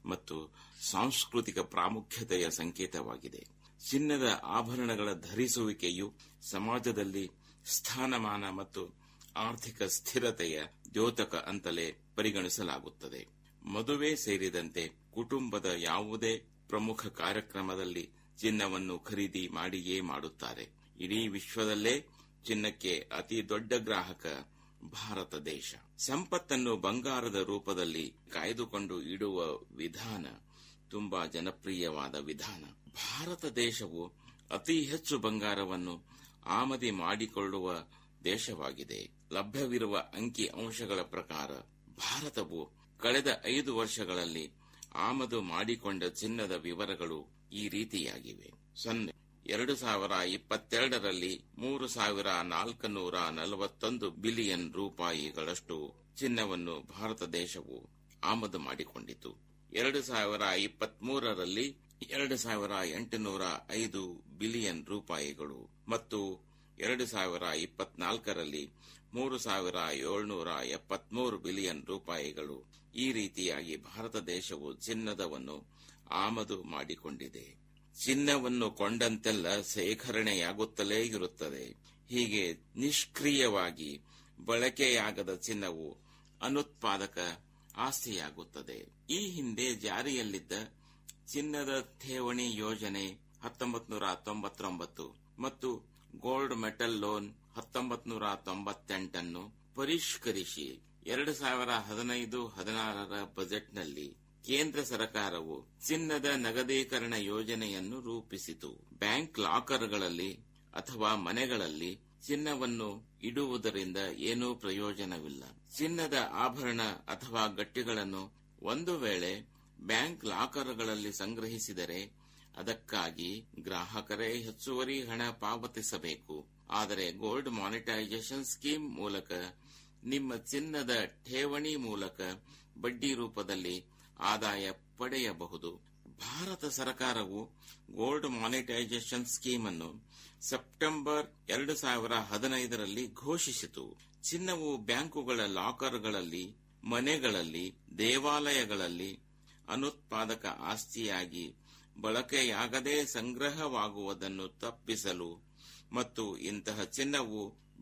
ಮತ್ತು ಸಾಂಸ್ಕೃತಿಕ ಪ್ರಾಮುಖ್ಯತೆಯ ಸಂಕೇತವಾಗಿದೆ ಚಿನ್ನದ ಆಭರಣಗಳ ಧರಿಸುವಿಕೆಯು ಸಮಾಜದಲ್ಲಿ ಸ್ಥಾನಮಾನ ಮತ್ತು ಆರ್ಥಿಕ ಸ್ಥಿರತೆಯ ದ್ಯೋತಕ ಅಂತಲೇ ಪರಿಗಣಿಸಲಾಗುತ್ತದೆ ಮದುವೆ ಸೇರಿದಂತೆ ಕುಟುಂಬದ ಯಾವುದೇ ಪ್ರಮುಖ ಕಾರ್ಯಕ್ರಮದಲ್ಲಿ ಚಿನ್ನವನ್ನು ಖರೀದಿ ಮಾಡಿಯೇ ಮಾಡುತ್ತಾರೆ ಇಡೀ ವಿಶ್ವದಲ್ಲೇ ಚಿನ್ನಕ್ಕೆ ಅತಿ ದೊಡ್ಡ ಗ್ರಾಹಕ ಭಾರತ ದೇಶ ಸಂಪತ್ತನ್ನು ಬಂಗಾರದ ರೂಪದಲ್ಲಿ ಕಾಯ್ದುಕೊಂಡು ಇಡುವ ವಿಧಾನ ತುಂಬಾ ಜನಪ್ರಿಯವಾದ ವಿಧಾನ ಭಾರತ ದೇಶವು ಅತಿ ಹೆಚ್ಚು ಬಂಗಾರವನ್ನು ಆಮದಿ ಮಾಡಿಕೊಳ್ಳುವ ದೇಶವಾಗಿದೆ ಲಭ್ಯವಿರುವ ಅಂಕಿ ಅಂಶಗಳ ಪ್ರಕಾರ ಭಾರತವು ಕಳೆದ ಐದು ವರ್ಷಗಳಲ್ಲಿ ಆಮದು ಮಾಡಿಕೊಂಡ ಚಿನ್ನದ ವಿವರಗಳು ಈ ರೀತಿಯಾಗಿವೆ ಸೊನ್ನೆ ಎರಡು ಸಾವಿರ ಇಪ್ಪತ್ತೆರಡರಲ್ಲಿ ಮೂರು ಸಾವಿರ ನಾಲ್ಕುನೂರ ನಲವತ್ತೊಂದು ಬಿಲಿಯನ್ ರೂಪಾಯಿಗಳಷ್ಟು ಚಿನ್ನವನ್ನು ಭಾರತ ದೇಶವು ಆಮದು ಮಾಡಿಕೊಂಡಿತು ಎರಡು ಸಾವಿರ ಇಪ್ಪತ್ಮೂರರಲ್ಲಿ ಎರಡು ಸಾವಿರ ಎಂಟುನೂರ ಐದು ಬಿಲಿಯನ್ ರೂಪಾಯಿಗಳು ಮತ್ತು ಎರಡು ಸಾವಿರ ಇಪ್ಪತ್ನಾಲ್ಕರಲ್ಲಿ ಮೂರು ಸಾವಿರ ಏಳ್ನೂರ ಎಪ್ಪತ್ಮೂರು ಬಿಲಿಯನ್ ರೂಪಾಯಿಗಳು ಈ ರೀತಿಯಾಗಿ ಭಾರತ ದೇಶವು ಚಿನ್ನದವನ್ನು ಆಮದು ಮಾಡಿಕೊಂಡಿದೆ ಚಿನ್ನವನ್ನು ಕೊಂಡಂತೆಲ್ಲ ಸೇಖರಣೆಯಾಗುತ್ತಲೇ ಇರುತ್ತದೆ ಹೀಗೆ ನಿಷ್ಕ್ರಿಯವಾಗಿ ಬಳಕೆಯಾಗದ ಚಿನ್ನವು ಅನುತ್ಪಾದಕ ಆಸ್ತಿಯಾಗುತ್ತದೆ ಈ ಹಿಂದೆ ಜಾರಿಯಲ್ಲಿದ್ದ ಚಿನ್ನದ ಠೇವಣಿ ಯೋಜನೆ ಹತ್ತೊಂಬತ್ತು ನೂರ ತೊಂಬತ್ತೊಂಬತ್ತು ಮತ್ತು ಗೋಲ್ಡ್ ಮೆಟಲ್ ಲೋನ್ ಹತ್ತೊಂಬತ್ತು ನೂರ ತೊಂಬತ್ತೆಂಟನ್ನು ಪರಿಷ್ಕರಿಸಿ ಎರಡು ಸಾವಿರ ಹದಿನೈದು ಹದಿನಾರರ ಬಜೆಟ್ನಲ್ಲಿ ಕೇಂದ್ರ ಸರ್ಕಾರವು ಚಿನ್ನದ ನಗದೀಕರಣ ಯೋಜನೆಯನ್ನು ರೂಪಿಸಿತು ಬ್ಯಾಂಕ್ ಲಾಕರ್ಗಳಲ್ಲಿ ಅಥವಾ ಮನೆಗಳಲ್ಲಿ ಚಿನ್ನವನ್ನು ಇಡುವುದರಿಂದ ಏನೂ ಪ್ರಯೋಜನವಿಲ್ಲ ಚಿನ್ನದ ಆಭರಣ ಅಥವಾ ಗಟ್ಟಿಗಳನ್ನು ಒಂದು ವೇಳೆ ಬ್ಯಾಂಕ್ ಲಾಕರ್ಗಳಲ್ಲಿ ಸಂಗ್ರಹಿಸಿದರೆ ಅದಕ್ಕಾಗಿ ಗ್ರಾಹಕರೇ ಹೆಚ್ಚುವರಿ ಹಣ ಪಾವತಿಸಬೇಕು ಆದರೆ ಗೋಲ್ಡ್ ಮಾನಿಟೈಸೇಷನ್ ಸ್ಕೀಮ್ ಮೂಲಕ ನಿಮ್ಮ ಚಿನ್ನದ ಠೇವಣಿ ಮೂಲಕ ಬಡ್ಡಿ ರೂಪದಲ್ಲಿ ಆದಾಯ ಪಡೆಯಬಹುದು ಭಾರತ ಸರ್ಕಾರವು ಗೋಲ್ಡ್ ಮಾನಿಟೈಸೇಷನ್ ಸ್ಕೀಮ್ ಅನ್ನು ಸೆಪ್ಟೆಂಬರ್ ಎರಡು ಸಾವಿರ ಹದಿನೈದರಲ್ಲಿ ಘೋಷಿಸಿತು ಚಿನ್ನವು ಬ್ಯಾಂಕುಗಳ ಲಾಕರ್ಗಳಲ್ಲಿ ಮನೆಗಳಲ್ಲಿ ದೇವಾಲಯಗಳಲ್ಲಿ ಅನುತ್ಪಾದಕ ಆಸ್ತಿಯಾಗಿ ಬಳಕೆಯಾಗದೇ ಸಂಗ್ರಹವಾಗುವುದನ್ನು ತಪ್ಪಿಸಲು ಮತ್ತು ಇಂತಹ ಚಿನ್ನವು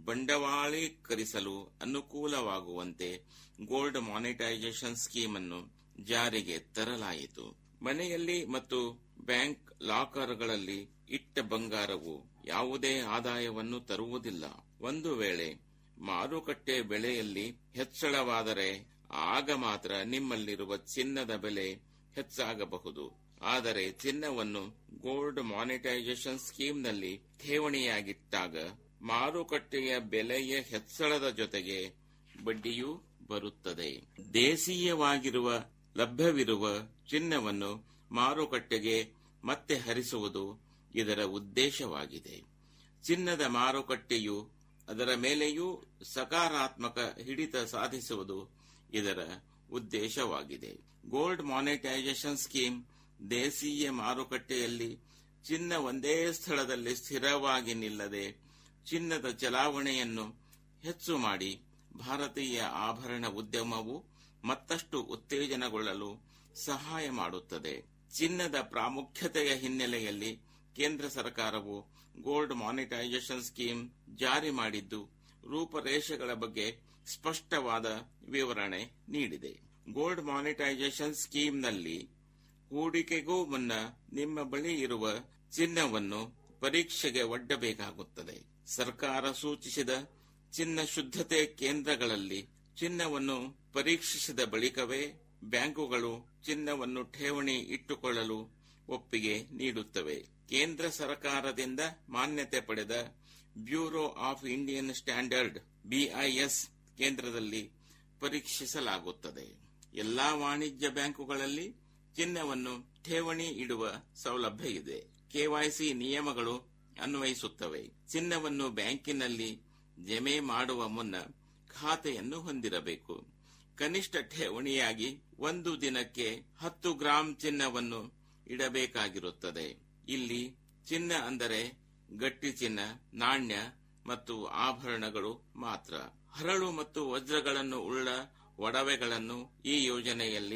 ಬಂಡವಾಳೀಕರಿಸಲು ಅನುಕೂಲವಾಗುವಂತೆ ಗೋಲ್ಡ್ ಮಾನಿಟೈಸೇಷನ್ ಸ್ಕೀಮ್ ಅನ್ನು ಜಾರಿಗೆ ತರಲಾಯಿತು ಮನೆಯಲ್ಲಿ ಮತ್ತು ಬ್ಯಾಂಕ್ ಲಾಕರ್ಗಳಲ್ಲಿ ಇಟ್ಟ ಬಂಗಾರವು ಯಾವುದೇ ಆದಾಯವನ್ನು ತರುವುದಿಲ್ಲ ಒಂದು ವೇಳೆ ಮಾರುಕಟ್ಟೆ ಬೆಲೆಯಲ್ಲಿ ಹೆಚ್ಚಳವಾದರೆ ಆಗ ಮಾತ್ರ ನಿಮ್ಮಲ್ಲಿರುವ ಚಿನ್ನದ ಬೆಲೆ ಹೆಚ್ಚಾಗಬಹುದು ಆದರೆ ಚಿನ್ನವನ್ನು ಗೋಲ್ಡ್ ಮಾನಿಟೈಸೇಷನ್ ಸ್ಕೀಮ್ನಲ್ಲಿ ಠೇವಣಿಯಾಗಿಟ್ಟಾಗ ಮಾರುಕಟ್ಟೆಯ ಬೆಲೆಯ ಹೆಚ್ಚಳದ ಜೊತೆಗೆ ಬಡ್ಡಿಯೂ ಬರುತ್ತದೆ ದೇಶೀಯವಾಗಿರುವ ಲಭ್ಯವಿರುವ ಚಿನ್ನವನ್ನು ಮಾರುಕಟ್ಟೆಗೆ ಮತ್ತೆ ಹರಿಸುವುದು ಇದರ ಉದ್ದೇಶವಾಗಿದೆ ಚಿನ್ನದ ಮಾರುಕಟ್ಟೆಯು ಅದರ ಮೇಲೆಯೂ ಸಕಾರಾತ್ಮಕ ಹಿಡಿತ ಸಾಧಿಸುವುದು ಇದರ ಉದ್ದೇಶವಾಗಿದೆ ಗೋಲ್ಡ್ ಮಾನಿಟೈಸೇಷನ್ ಸ್ಕೀಮ್ ದೇಶೀಯ ಮಾರುಕಟ್ಟೆಯಲ್ಲಿ ಚಿನ್ನ ಒಂದೇ ಸ್ಥಳದಲ್ಲಿ ಸ್ಥಿರವಾಗಿ ನಿಲ್ಲದೆ ಚಿನ್ನದ ಚಲಾವಣೆಯನ್ನು ಹೆಚ್ಚು ಮಾಡಿ ಭಾರತೀಯ ಆಭರಣ ಉದ್ಯಮವು ಮತ್ತಷ್ಟು ಉತ್ತೇಜನಗೊಳ್ಳಲು ಸಹಾಯ ಮಾಡುತ್ತದೆ ಚಿನ್ನದ ಪ್ರಾಮುಖ್ಯತೆಯ ಹಿನ್ನೆಲೆಯಲ್ಲಿ ಕೇಂದ್ರ ಸರ್ಕಾರವು ಗೋಲ್ಡ್ ಮಾನಿಟೈಸೇಷನ್ ಸ್ಕೀಮ್ ಜಾರಿ ಮಾಡಿದ್ದು ರೂಪರೇಷೆಗಳ ಬಗ್ಗೆ ಸ್ಪಷ್ಟವಾದ ವಿವರಣೆ ನೀಡಿದೆ ಗೋಲ್ಡ್ ಮಾನಿಟೈಸೇಷನ್ ಸ್ಕೀಮ್ನಲ್ಲಿ ಹೂಡಿಕೆಗೂ ಮುನ್ನ ನಿಮ್ಮ ಬಳಿ ಇರುವ ಚಿನ್ನವನ್ನು ಪರೀಕ್ಷೆಗೆ ಒಡ್ಡಬೇಕಾಗುತ್ತದೆ ಸರ್ಕಾರ ಸೂಚಿಸಿದ ಚಿನ್ನ ಶುದ್ಧತೆ ಕೇಂದ್ರಗಳಲ್ಲಿ ಚಿನ್ನವನ್ನು ಪರೀಕ್ಷಿಸಿದ ಬಳಿಕವೇ ಬ್ಯಾಂಕುಗಳು ಚಿನ್ನವನ್ನು ಠೇವಣಿ ಇಟ್ಟುಕೊಳ್ಳಲು ಒಪ್ಪಿಗೆ ನೀಡುತ್ತವೆ ಕೇಂದ್ರ ಸರ್ಕಾರದಿಂದ ಮಾನ್ಯತೆ ಪಡೆದ bureau of Indian standard BIS ಕೇಂದ್ರದಲ್ಲಿ ಪರೀಕ್ಷಿಸಲಾಗುತ್ತದೆ ಎಲ್ಲಾ ವಾಣಿಜ್ಯ ಬ್ಯಾಂಕುಗಳಲ್ಲಿ ಚಿನ್ನವನ್ನು ಠೇವಣಿ ಇಡುವ ಸೌಲಭ್ಯ ಇದೆ ಕೆವೈಸಿ ನಿಯಮಗಳು ಅನ್ವಯಿಸುತ್ತವೆ ಚಿನ್ನವನ್ನು ಬ್ಯಾಂಕಿನಲ್ಲಿ ಜಮೆ ಮಾಡುವ ಮುನ್ನ ಖಾತೆಯನ್ನು ಹೊಂದಿರಬೇಕು ಕನಿಷ್ಠ ಠೇವಣಿಯಾಗಿ ಒಂದು ದಿನಕ್ಕೆ ಹತ್ತು ಗ್ರಾಂ ಚಿನ್ನವನ್ನು ಇಡಬೇಕಾಗಿರುತ್ತದೆ ಇಲ್ಲಿ ಚಿನ್ನ ಅಂದರೆ ಗಟ್ಟಿ ಚಿನ್ನ ನಾಣ್ಯ ಮತ್ತು ಆಭರಣಗಳು ಮಾತ್ರ ಹರಳು ಮತ್ತು ವಜ್ರಗಳನ್ನು ಉಳ್ಳ ಒಡವೆಗಳನ್ನು ಈ ಯೋಜನೆಯಲ್ಲಿ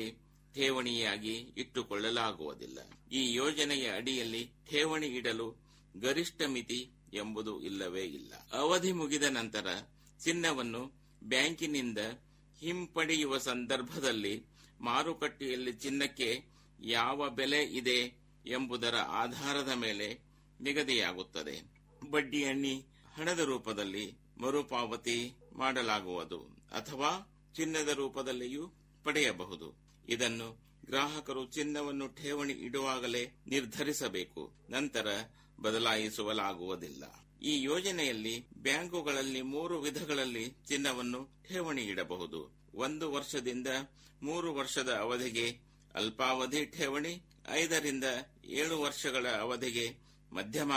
ಠೇವಣಿಯಾಗಿ ಇಟ್ಟುಕೊಳ್ಳಲಾಗುವುದಿಲ್ಲ ಈ ಯೋಜನೆಯ ಅಡಿಯಲ್ಲಿ ಠೇವಣಿ ಇಡಲು ಗರಿಷ್ಠ ಮಿತಿ ಎಂಬುದು ಇಲ್ಲವೇ ಇಲ್ಲ ಅವಧಿ ಮುಗಿದ ನಂತರ ಚಿನ್ನವನ್ನು ಬ್ಯಾಂಕಿನಿಂದ ಹಿಂಪಡೆಯುವ ಸಂದರ್ಭದಲ್ಲಿ ಮಾರುಕಟ್ಟೆಯಲ್ಲಿ ಚಿನ್ನಕ್ಕೆ ಯಾವ ಬೆಲೆ ಇದೆ ಎಂಬುದರ ಆಧಾರದ ಮೇಲೆ ನಿಗದಿಯಾಗುತ್ತದೆ ಬಡ್ಡಿ ಎಣ್ಣಿ ಹಣದ ರೂಪದಲ್ಲಿ ಮರುಪಾವತಿ ಮಾಡಲಾಗುವುದು ಅಥವಾ ಚಿನ್ನದ ರೂಪದಲ್ಲಿಯೂ ಪಡೆಯಬಹುದು ಇದನ್ನು ಗ್ರಾಹಕರು ಚಿನ್ನವನ್ನು ಠೇವಣಿ ಇಡುವಾಗಲೇ ನಿರ್ಧರಿಸಬೇಕು ನಂತರ ಬದಲಾಯಿಸಲಾಗುವುದಿಲ್ಲ ಈ ಯೋಜನೆಯಲ್ಲಿ ಬ್ಯಾಂಕುಗಳಲ್ಲಿ ಮೂರು ವಿಧಗಳಲ್ಲಿ ಚಿನ್ನವನ್ನು ಠೇವಣಿ ಇಡಬಹುದು ಒಂದು ವರ್ಷದಿಂದ ಮೂರು ವರ್ಷದ ಅವಧಿಗೆ ಅಲ್ಪಾವಧಿ ಠೇವಣಿ ಐದರಿಂದ ಏಳು ವರ್ಷಗಳ ಅವಧಿಗೆ ಮಧ್ಯಮ